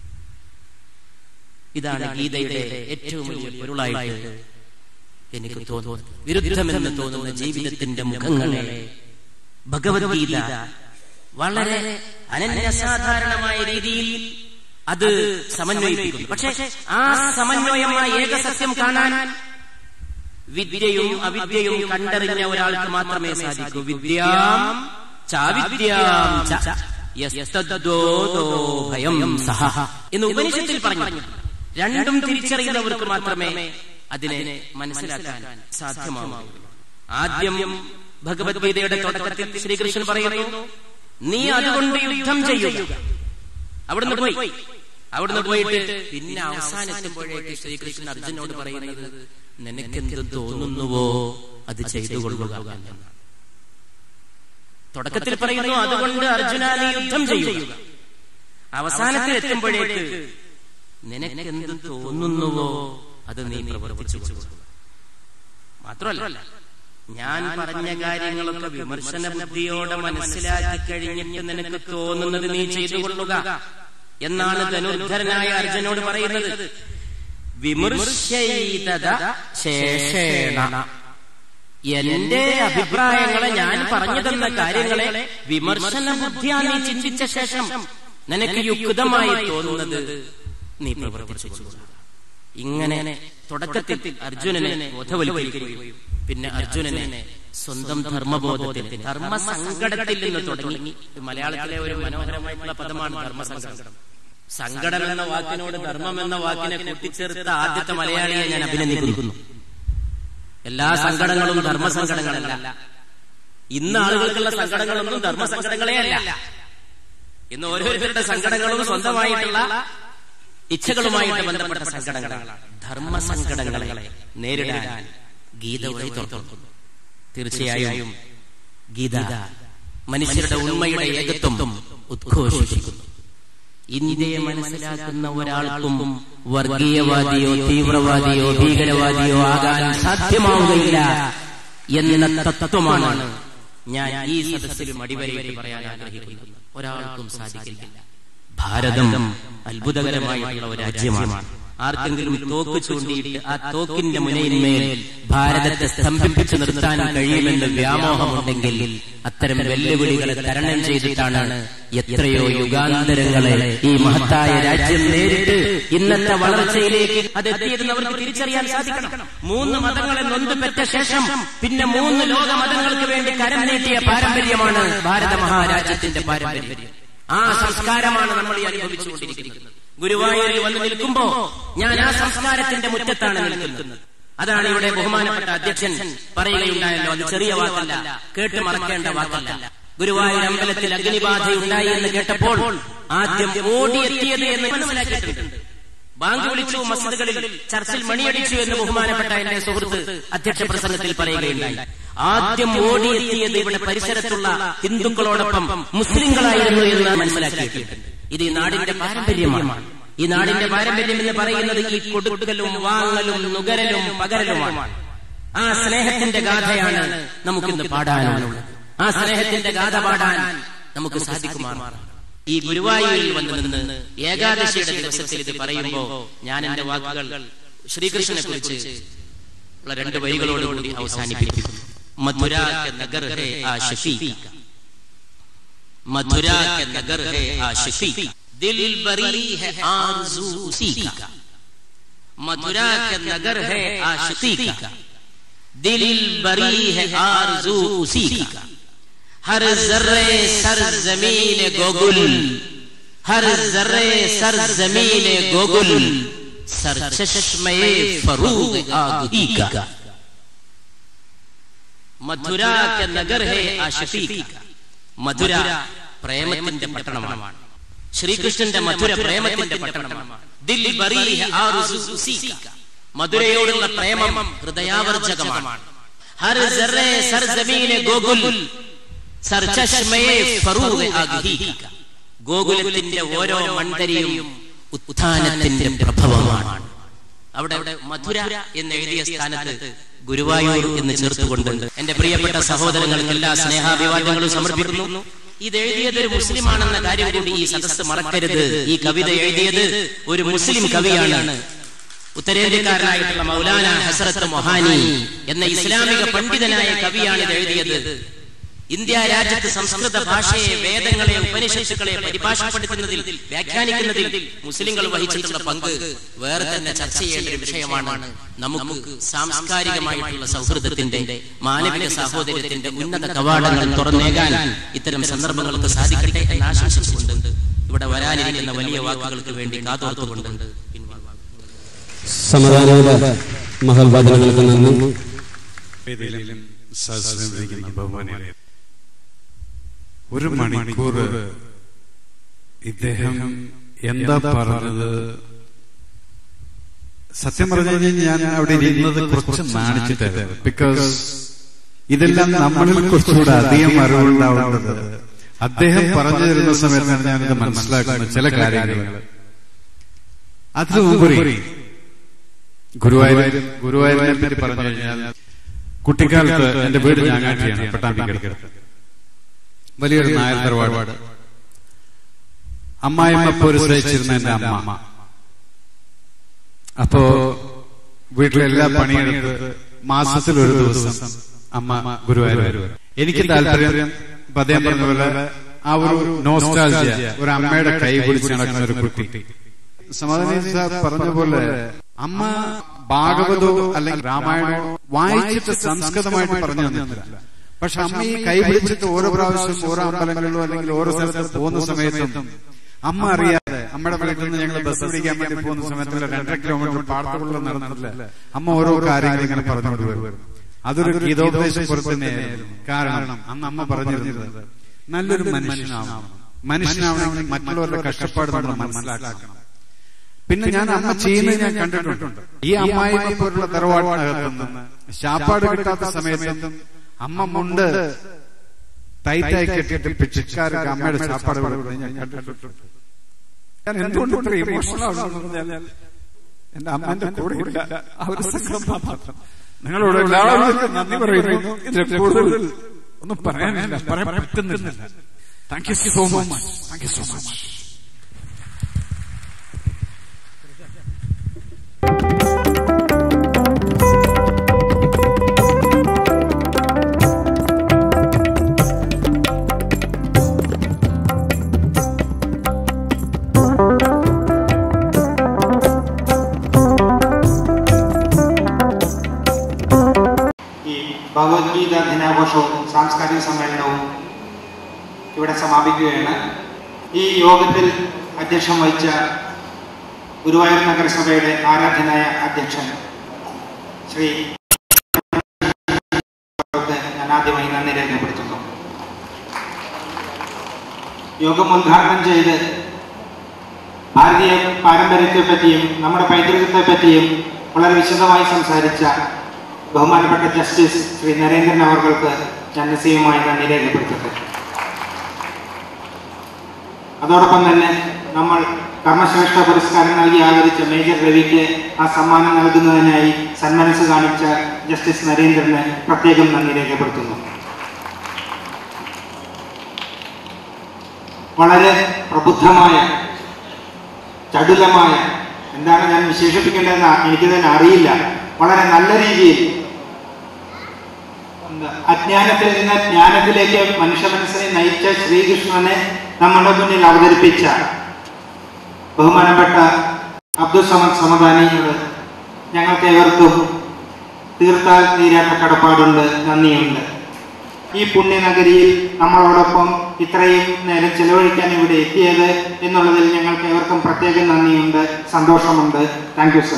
ഇതാണ് ഗീതയുടെ ഏറ്റവും വലിയ പൊരുളായിട്ട് എനിക്ക് തോന്നുന്നത് വിരുദ്ധമെന്ന് തോന്നുന്ന ജീവിതത്തിന്റെ മുഖങ്ങളെ ഭഗവത്ഗീത വളരെ അനന്യസാധാരണമായ രീതിയിൽ അത് സമന്വയിപ്പിക്കുന്നു പക്ഷേ ആ സമന്വയമായ ഏകസത്യം കാണാൻ വിദ്യയും അവിദ്യയും കണ്ടറിഞ്ഞ ഒരാൾക്ക് മാത്രമേ സാധിക്കൂ വിദ്യാം ചാവിദ്യാം ച യസ്തദ്ദോതോ ഭയം സഹ എന്ന് ഉപനിഷത്തിൽ പറഞ്ഞു രണ്ടും തിരിച്ചറിയുന്നവർക്ക് മാത്രമേ അതിനെ മനസ്സിലാക്കാൻ സാധ്യമാവൂ ആദ്യം ഭഗവത്ഗീതയുടെ തുടക്കത്തിൽ ശ്രീകൃഷ്ണൻ പറയുന്നു നീ അതുകൊണ്ട് യുദ്ധം ചെയ്യുക അവിടുന്ന് പോയി അവിടുന്ന് പോയിട്ട് പിന്നെ അവസാനെത്തുമ്പോഴേക്ക് ശ്രീകൃഷ്ണൻ അർജുനോട് പറയുന്നത് നിനക്കെന്ത് തോന്നുന്നുവോ അത് ചെയ്തു കൊള്ളുക എന്നാണ് തുടക്കത്തിൽ പറയുന്നു അതുകൊണ്ട് അർജുന നീ യുദ്ധം ചെയ്യുക അവസാനത്തിൽ എത്തുമ്പോഴേക്ക് നിനക്കെന്ത് തോന്നുന്നുവോ അത് നീ പ്രവർത്തിച്ചു കൊള്ളുക മാത്രമല്ല ഞാൻ പറഞ്ഞ കാര്യങ്ങളൊക്കെ വിമർശന ബുദ്ധിയോടെ മനസ്സിലാക്കി കഴിഞ്ഞിട്ട് നിനക്ക് തോന്നുന്നത് നീ ചെയ്തു കൊള്ളുക എന്നാണ് ധനുർധരനായ അർജുനോട് പറയുന്നത് വിമർശയിതത ശേഷേണ എന്റെ അഭിപ്രായങ്ങളെ ഞാൻ പറഞ്ഞു തന്ന കാര്യങ്ങളെ വിമർശന ബുദ്ധിയാ നീ ചിന്തിച്ച ശേഷം നിനക്ക് യുക്തമായി തോന്നുന്നത് നീ പ്രവർത്തിച്ചു കൊള്ളുക ഇങ്ങനെ തുടക്കത്തിൽ അർജുനനെ ബോധവൽക്കരിക്കുകയും പിന്നെ അർജുനനെ സ്വന്തം ധർമ്മബോധത്തിൽ ധർമ്മസങ്കടത്തിൽ നിന്ന് തുടങ്ങി മലയാളത്തിലെ ഒരു മനോഹരമായിട്ടുള്ള പദമാണ് ധർമ്മസങ്കടം സങ്കടം എന്ന വാക്കിനോട് ധർമ്മം എന്ന വാക്കിനെ കൂട്ടിച്ചേർത്ത ആദ്യത്തെ മലയാളിയെ ഞാൻ അഭിനന്ദിക്കുന്നു എല്ലാ സങ്കടങ്ങളും ധർമ്മസങ്കടങ്ങളല്ല ഇന്ന് ആളുകൾക്കുള്ള സങ്കടങ്ങളൊന്നും ധർമ്മസങ്കടങ്ങളേ അല്ല ഇന്ന് ഓരോരുത്തരുടെ സങ്കടങ്ങളും സ്വന്തമായിട്ടുള്ള ഇച്ഛകളുമായിട്ട് ബന്ധപ്പെട്ട സങ്കടങ്ങളാണ് ധർമ്മസങ്കടങ്ങളെ നേരിടാൻ ഗീത വഴി തുറക്കുന്നു തീർച്ചയായും ഗീത മനുഷ്യരുടെ ഉണ്മയുടെ ഏകത്വം ഉദ്ഘോഷിക്കുന്നു ഇന്ത്യയെ മനസ്സിലാക്കുന്ന ഒരാൾക്കും വർഗീയവാദിയോ തീവ്രവാദിയോ ഭീകരവാദിയോ ആകാൻ സാധ്യമാവുകയില്ല എന്ന തത്വമാണ് ഞാൻ ഈ സദസ്സിലും അടിവരയിട്ട് പറയാൻ ആഗ്രഹിക്കുന്നത് ഒരാൾക്കും സാധിക്കില്ല ഭാരതം അത്ഭുതകരമായിട്ടുള്ള ഒരു രാജ്യമാണ് ആർക്കെങ്കിലും തോക്ക് ചൂണ്ടിയിട്ട് ആ തോക്കിന്റെ മുനയിന്മേൽ ഭാരതത്തെ സ്തംഭിപ്പിച്ചു നിർത്താൻ കഴിയുമെന്ന് വ്യാമോഹമുണ്ടെങ്കിൽ അത്തരം വെല്ലുവിളികളെ തരണം ചെയ്തിട്ടാണ് എത്രയോ യുഗാന്തരങ്ങളെ ഈ മഹത്തായ രാജ്യം നേരിട്ട് ഇന്നത്തെ വളർച്ചയിലേക്ക് അത് എത്തിയതെന്ന് അവർക്ക് തിരിച്ചറിയാൻ സാധിക്കണം മൂന്ന് മതങ്ങളെ നൊന്ത് പെറ്റ ശേഷം പിന്നെ മൂന്ന് ലോക മതങ്ങൾക്ക് വേണ്ടി കരം നീട്ടിയ പാരമ്പര്യമാണ് ഭാരത മഹാരാജ്യത്തിന്റെ പാരമ്പര്യം ആ സംസ്കാരമാണ് നമ്മൾ ഈ അനുഭവിച്ചുകൊണ്ടിരിക്കുന്നത് ഗുരുവായൂരിൽ വന്ന് നിൽക്കുമ്പോ ഞാൻ ആ സംസ്കാരത്തിന്റെ മുറ്റത്താണ് നിൽക്കുന്നത് അതാണ് ഇവിടെ ബഹുമാനപ്പെട്ട അധ്യക്ഷൻ പറയുകയുണ്ടായല്ലോ അത് ചെറിയ വാക്കല്ല കേട്ട് മറക്കേണ്ട വാക്കല്ല ഗുരുവായൂർ അമ്പലത്തിൽ അഗ്നിബാധയുണ്ടായി എന്ന് കേട്ടപ്പോൾ ആദ്യം ഓടിയെത്തിയത് എന്ന് മനസ്സിലാക്കിയിട്ടുണ്ട് ബാങ്ക് വിളിച്ചു മസ്ജിദുകളിൽ ചർച്ചിൽ മണിയടിച്ചു എന്ന് ബഹുമാനപ്പെട്ട എന്റെ സുഹൃത്ത് അധ്യക്ഷ പ്രസംഗത്തിൽ പറയുകയുണ്ടായി ആദ്യം ഓടിയെത്തിയത് ഇവിടെ പരിസരത്തുള്ള ഹിന്ദുക്കളോടൊപ്പം മുസ്ലിങ്ങളായിരുന്നു എന്ന് മനസ്സിലാക്കിയിട്ടുണ്ട് ഇത് ഈ നാടിന്റെ പാരമ്പര്യമാണ് ഈ നാടിന്റെ പാരമ്പര്യം എന്ന് പറയുന്നത് ഈ കൊടുക്കലും വാങ്ങലും നുകരലും പകരലുമാണ് ആ സ്നേഹത്തിന്റെ ഗാഥയാണ് നമുക്കിന്ന് പാടാനുള്ളത് ആ സ്നേഹത്തിന്റെ ഗാഥ പാടാൻ നമുക്ക് സാധിക്കുമാറാണ് ഈ ഗുരുവായൂരിൽ വന്ന് നിന്ന് ഏകാദശിയുടെ ദിവസത്തിൽ ഇത് പറയുമ്പോ ഞാൻ എന്റെ വാക്കുകൾ ശ്രീകൃഷ്ണനെ കുറിച്ച് ഉള്ള രണ്ട് വരികളോടുകൂടി അവസാനിപ്പിക്കും മധുര നഗർ ഹേ ആ ഷഫീഖ് मथुरा के नगर है आशिकी दिल बरी है आरज़ू उसी का मथुरा के नगर है आशिकी का दिल बरी है आरज़ू उसी का हर जर्रे सर जमीन गोगुल हर जर्रे सर जमीन गोगुल सर चश्मे फरूग आगी का मथुरा के नगर है आशिकी का മധുര പ്രേമത്തിന്റെ പട്ടണമാണ് ശ്രീകൃഷ്ണന്റെ മധുര പ്രേമത്തിന്റെ പട്ടണമാണ് ദിൽ ബറീഹ ആറുസു ഉസീക. മധുരയോടുള്ള പ്രേമം ഹൃദയാവർജകമാണ് ഹർ ജർറെ സർ ജമീനെ ഗോകുൽ സർ ചശ്മയെ ഫറൂഖ് ആഗ്ഹീക. ഗോകുലത്തിന്റെ ഓരോ മൺതരിയും ഉത്ഥാനത്തിന്റെ പ്രഭവമാണ് അവിടെ മധുര എന്ന് എഴുതിയ സ്ഥാനത്ത് ഗുരുവായൂർ എന്ന് ചേർത്തുകൊണ്ട് എന്റെ പ്രിയപ്പെട്ട സഹോദരങ്ങൾക്ക് എല്ലാ സ്നേഹാഭിവാദ്യങ്ങളും സമർപ്പിക്കുന്നു ഇത് എഴുതിയത് ഒരു മുസ്ലിമാണെന്ന കാര്യം കൂടി ഈ സദസ്സ് മറക്കരുത് ഈ കവിത എഴുതിയത് ഒരു മുസ്ലിം കവിയാണ് ഉത്തരേന്ത്യക്കാരനായിട്ടുള്ള മൗലാന ഹസരത്ത് മൊഹാനി എന്ന ഇസ്ലാമിക പണ്ഡിതനായ കവിയാണ് ഇത് എഴുതിയത് ഇന്ത്യ രാജ്യത്ത് സംസ്കൃത ഭാഷയെ വേദങ്ങളെ ഉപനിഷത്തുക്കളെ പരിഭാഷപ്പെടുത്തുന്നതിൽ വ്യാഖ്യാനിക്കുന്നതിൽ മുസ്ലിങ്ങൾ വഹിച്ചിട്ടുള്ള പങ്ക് വേറെ തന്നെ ചർച്ച ചെയ്യേണ്ട ഒരു വിഷയമാണ് നമുക്ക് സാംസ്കാരികമായിട്ടുള്ള സൗഹൃദത്തിന്റെ മാനവിക സാഹോദര്യത്തിന്റെ ഉന്നത കവാടങ്ങൾ തുറന്നേകാൻ ഇത്തരം സന്ദർഭങ്ങൾക്ക് സാധിക്കട്ടെ എന്ന് ആശംസിച്ചുകൊണ്ട് ഇവിടെ വരാനിരിക്കുന്ന വലിയ വാക്കുകൾക്ക് വേണ്ടി കാതോർത്തുകൊണ്ട് പിൻവാങ്ങുന്നു. സമാധാനോദ മഹൽവാദനങ്ങൾക്ക് നന്ദി വേദിയിലും സദസ്സിലിരിക്കുന്ന ബഹുമാനികളെ ഒരു മണിക്കൂർ ഇദ്ദേഹം എന്താ പറഞ്ഞത് സത്യം പറഞ്ഞു കഴിഞ്ഞാൽ ഞാൻ അവിടെ ഇരുന്നത് കുറച്ച് നാണിച്ചിട്ടായിരുന്നു ബിക്കോസ് ഇതെല്ലാം നമ്മളിൽ കുറച്ചുകൂടെ അധികം അറിവുണ്ടാവേണ്ടത് അദ്ദേഹം പറഞ്ഞു തരുന്ന സമയത്താണ് ഞാനിത് മനസ്സിലാക്കുന്ന ചില കാര്യങ്ങൾ അതിനു മുമ്പ് ഗുരുവായൂർ ഗുരുവായൂരിനെ പറ്റി പറഞ്ഞു കഴിഞ്ഞാൽ കുട്ടിക്കാലത്ത് എന്റെ വീട് ഞാങ്ങാട്ടിയാണ് പട്ടാമ്പിക്കടുത്ത് വലിയൊരു നായർ തറവാട് അമ്മായിമ്മ പോരിശ്രയിച്ചിരുന്ന എന്റെ അമ്മ അപ്പോ വീട്ടിലെ എല്ലാ പണിയെടുത്ത് മാസത്തിൽ ഒരു ദിവസം അമ്മ ഗുരുവായൂർ വരും എനിക്ക് താല്പര്യം ഇപ്പൊ അദ്ദേഹം പറഞ്ഞ പോലെ ആ ഒരു നോസ്റ്റാൾജിയ ഒരു അമ്മയുടെ കൈ പിടിച്ച് നടക്കുന്ന ഒരു കുട്ടി സമാധാനി സാർ പറഞ്ഞ പോലെ അമ്മ ഭാഗവതോ അല്ലെങ്കിൽ രാമായണോ വായിച്ചിട്ട് സംസ്കൃതമായിട്ട് പറഞ്ഞു തന്നിട്ടില്ല പക്ഷെ അമ്മ ഈ കൈ പിടിച്ചിട്ട് ഓരോ പ്രാവശ്യം ഓരോ അമ്പലങ്ങളിലോ അല്ലെങ്കിൽ ഓരോ സ്ഥലത്ത് പോകുന്ന സമയത്തും അമ്മ അറിയാതെ അമ്മയുടെ വീട്ടിൽ നിന്ന് ഞങ്ങൾ ബസ് പിടിക്കാൻ വേണ്ടി പോകുന്ന സമയത്ത് ഒരു രണ്ടര കിലോമീറ്റർ പാടത്തുള്ള നടന്നിട്ടില്ല അമ്മ ഓരോ കാര്യങ്ങൾ ഇങ്ങനെ പറഞ്ഞുകൊണ്ട് വരും അതൊരു ഗീതോപദേശം പുറത്ത് തന്നെയായിരുന്നു കാരണം അന്ന് അമ്മ പറഞ്ഞിരുന്നത് നല്ലൊരു മനുഷ്യനാവണം മനുഷ്യനാവണമെങ്കിൽ മറ്റുള്ളവരുടെ കഷ്ടപ്പാട് നമ്മൾ മനസ്സിലാക്കണം പിന്നെ ഞാൻ അമ്മ ചെയ്യുന്നത് ഞാൻ കണ്ടിട്ടുണ്ട് ഈ അമ്മായി പോലുള്ള തറവാട്ടിനകത്ത് നിന്ന് ശാപ്പാട് കിട്ടാത്ത സമയത്തും അമ്മ മുണ്ട് ടൈറ്റായി കെട്ടിയിട്ട് പിച്ചിക്കാർക്ക് അമ്മയുടെ ശാപ്പാട് കൊടുക്കുന്നത് ഞാൻ കണ്ടിട്ടുണ്ട് ഞാൻ എന്തുകൊണ്ട് ഇത്ര ഇമോഷണൽ ആവുന്നു പറഞ്ഞാൽ എന്റെ അമ്മന്റെ കൂടെ ഇല്ല ആ ഒരു സംഘം മാത്രം നിങ്ങളോട് എല്ലാവർക്കും നന്ദി പറയുന്നു ഇതിൽ കൂടുതൽ ഒന്നും പറയാനില്ല പറയാൻ പറ്റുന്നില്ല thank you so much thank you so much ഈ ഭഗവത്ഗീത ദിനാഘോഷവും സാംസ്കാരിക സമ്മേളനവും ഇവിടെ സമാപിക്കുകയാണ് ഈ യോഗത്തിൽ അധ്യക്ഷം വഹിച്ച ഗുരുവായൂർ നഗരസഭയുടെ ആരാധനായ അധ്യക്ഷൻ ശ്രീ അവർക്ക് ഞാൻ ആദ്യമായി നന്ദി രേഖപ്പെടുത്തുന്നു യോഗം ഉദ്ഘാടനം ചെയ്ത് ഭാരതീയ പാരമ്പര്യത്തെ പറ്റിയും നമ്മുടെ പൈതൃകത്തെ പറ്റിയും വളരെ വിശദമായി സംസാരിച്ച ബഹുമാനപ്പെട്ട ജസ്റ്റിസ് ശ്രീ നരേന്ദ്രൻ അവർക്ക് ഞാൻ നിശ്ചയമായി നന്ദി രേഖപ്പെടുത്തട്ടെ അതോടൊപ്പം തന്നെ നമ്മൾ കർമ്മശ്രേഷ്ഠ പുരസ്കാരം നൽകി ആദരിച്ച മേജർ രവിക്ക് ആ സമ്മാനം നൽകുന്നതിനായി സന്മനസ് കാണിച്ച ജസ്റ്റിസ് നരേന്ദ്രന് പ്രത്യേകം നന്ദി രേഖപ്പെടുത്തുന്നു വളരെ പ്രബുദ്ധമായ ചടുലമായ എന്താണ് ഞാൻ വിശേഷിപ്പിക്കേണ്ടതെന്ന് എനിക്ക് തന്നെ അറിയില്ല വളരെ നല്ല രീതിയിൽ എന്താ, അജ്ഞാനത്തിൽ നിന്ന് ജ്ഞാനത്തിലേക്ക് മനുഷ്യ മനസ്സിനെ നയിച്ച ശ്രീകൃഷ്ണനെ നമ്മുടെ മുന്നിൽ അവതരിപ്പിച്ച ബഹുമാനപ്പെട്ട അബ്ദുൽ സമദ് സമദാനിയോട് ഞങ്ങൾക്ക് ഏവർക്കും തീർത്താൽ തീരാത്ത കടപ്പാടുണ്ട് നന്ദിയുണ്ട് ഈ പുണ്യനഗരിയിൽ നമ്മളോടൊപ്പം ഇത്രയും നേരം ചെലവഴിക്കാൻ ഇവിടെ എത്തിയത് എന്നുള്ളതിൽ ഞങ്ങൾക്ക് ഏവർക്കും പ്രത്യേകം നന്ദിയുണ്ട് സന്തോഷമുണ്ട് താങ്ക് യു സർ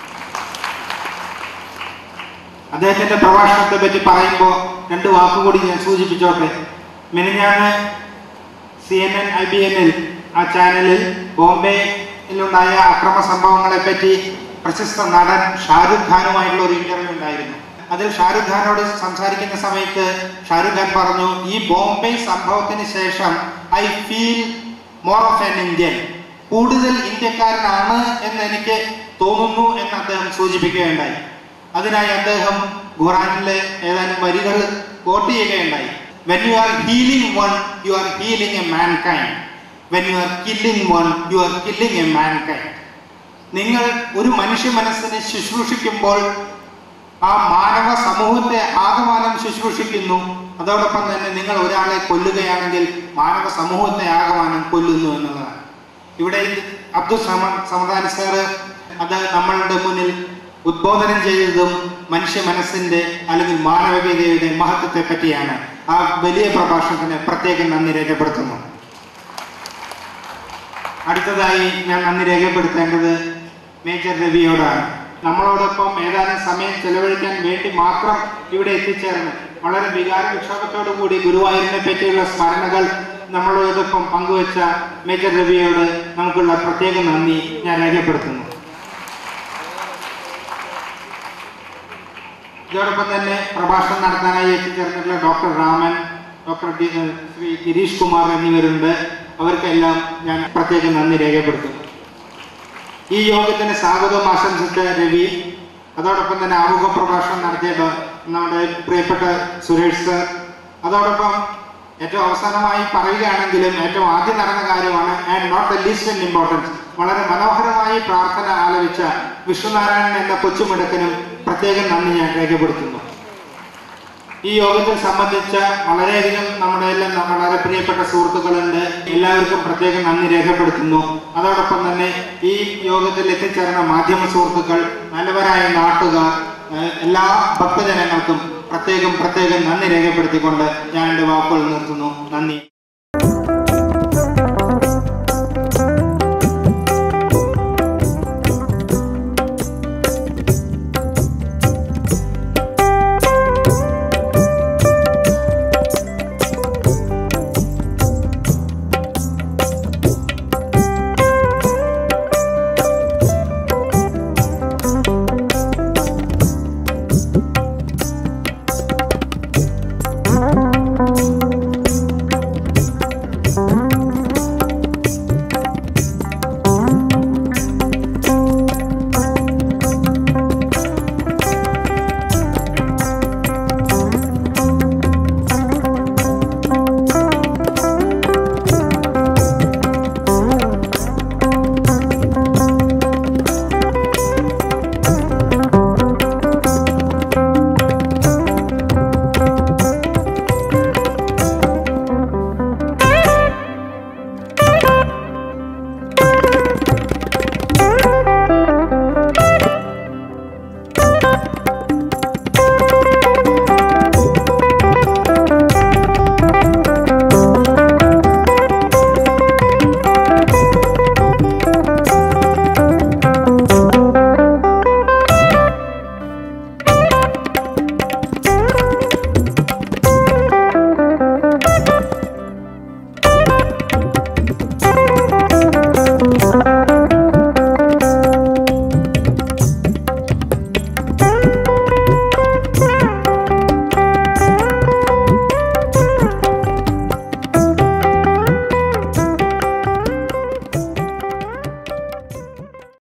അദ്ദേഹത്തിന്റെ പ്രഭാഷണത്തെ പറ്റി പറയുമ്പോൾ രണ്ട് വാക്കുകൂടി ഞാൻ സൂചിപ്പിച്ചോട്ടെ മിനിഞ്ഞാന്ന് C N N I B എന്നിൽ ആ ചാനലിൽ ബോംബെയിലുണ്ടായ അക്രമ സംഭവങ്ങളെ പറ്റി പ്രശസ്ത നടൻ ഷാരൂഖ് ഖാനുമായിട്ടുള്ള ഒരു ഇന്റർവ്യൂ ഉണ്ടായിരുന്നു അതിൽ ഷാരൂഖ് ഖാനോട് സംസാരിക്കുന്ന സമയത്ത് ഷാരൂഖ് ഖാൻ പറഞ്ഞു ഈ ബോംബെ സംഭവത്തിന് ശേഷം I feel more of an Indian കൂടുതൽ ഇന്ത്യക്കാരനാണ് എന്ന് എനിക്ക് തോന്നുന്നു എന്ന് അദ്ദേഹം സൂചിപ്പിക്കുകയുണ്ടായി അതിനായി അദ്ദേഹം ഖുറാനിലെ ഏതാനും വരികൾ കോട്ട് ചെയ്യുകയുണ്ടായി when you are healing one you are healing a mankind when you are killing one you are killing a mankind നിങ്ങൾ ഒരു മനുഷ്യ മനസ്സിനെ ശുശ്രൂഷിക്കുമ്പോൾ ആ മാനവ സമൂഹത്തെ ആകമാനം ശുശ്രൂഷിക്കുന്നു അതോടൊപ്പം തന്നെ നിങ്ങൾ ഒരാളെ കൊല്ലുകയാണെങ്കിൽ മാനവ സമൂഹത്തെ ആകമാനം കൊല്ലുന്നു എന്നുള്ളതാണ് ഇവിടെ അബ്ദുൽ സമ സമദാനി സാറ് അത് നമ്മളുടെ മുന്നിൽ ഉദ്ബോധനം ചെയ്തതും മനുഷ്യ മനസ്സിന്റെ അല്ലെങ്കിൽ മാനവികതയുടെ മഹത്വത്തെ പറ്റിയാണ് ആ വലിയ പ്രഭാഷണത്തിന് പ്രത്യേകം നന്ദി രേഖപ്പെടുത്തുന്നു അടുത്തതായി ഞാൻ നന്ദി രേഖപ്പെടുത്തേണ്ടത് മേജർ രവിയോടാണ് നമ്മളോടൊപ്പം ഏതാനും സമയം ചെലവഴിക്കാൻ വേണ്ടി മാത്രം ഇവിടെ എത്തിച്ചേർന്ന് വളരെ വികാര വിക്ഷോഭത്തോടു കൂടി ഗുരുവായൂരിനെ പറ്റിയുള്ള സ്മരണകൾ നമ്മളോടൊപ്പം പങ്കുവച്ച മേജർ രവിയോട് നമുക്കുള്ള പ്രത്യേക നന്ദി ഞാൻ രേഖപ്പെടുത്തുന്നു ഇതോടൊപ്പം തന്നെ പ്രഭാഷണം നടത്താനായി എത്തിച്ചേർന്നിട്ടുള്ള ഡോക്ടർ രാമൻ ഡോക്ടർ ഡി- ശ്രീ ഗിരീഷ് കുമാർ എന്നിവരുണ്ട് അവർക്കെല്ലാം ഞാൻ പ്രത്യേകം നന്ദി രേഖപ്പെടുത്തുന്നു ഈ യോഗത്തിന് സ്വാഗതം ആശംസിച്ച രവി അതോടൊപ്പം തന്നെ ആമുഖ പ്രഭാഷണം നടത്തിയ ഡോ- നമ്മുടെ പ്രിയപ്പെട്ട സുരേഷ് സർ അതോടൊപ്പം ഏറ്റവും അവസാനമായി പറയുകയാണെങ്കിലും ഏറ്റവും ആദ്യം നടന്ന കാര്യമാണ് and not the least in importance വളരെ മനോഹരമായി പ്രാർത്ഥന ആലപിച്ച വിഷ്ണുനാരായണൻ എന്ന കൊച്ചുമിടുക്കനും പ്രത്യേകം നന്ദി ഞാൻ രേഖപ്പെടുത്തുന്നു ഈ യോഗത്തിൽ സംബന്ധിച്ച വളരെയധികം നമ്മുടെ എല്ലാം വളരെ പ്രിയപ്പെട്ട സുഹൃത്തുക്കളുണ്ട് എല്ലാവർക്കും പ്രത്യേകം നന്ദി രേഖപ്പെടുത്തുന്നു അതോടൊപ്പം തന്നെ ഈ യോഗത്തിൽ എത്തിച്ചേർന്ന മാധ്യമ സുഹൃത്തുക്കൾ നല്ലവരായ നാട്ടുകാർ ഏഹ് എല്ലാ ഭക്തജനങ്ങൾക്കും പ്രത്യേകം പ്രത്യേകം നന്ദി രേഖപ്പെടുത്തിക്കൊണ്ട് ഞാൻ എൻ്റെ വാക്കുകൾ നിർത്തുന്നു നന്ദി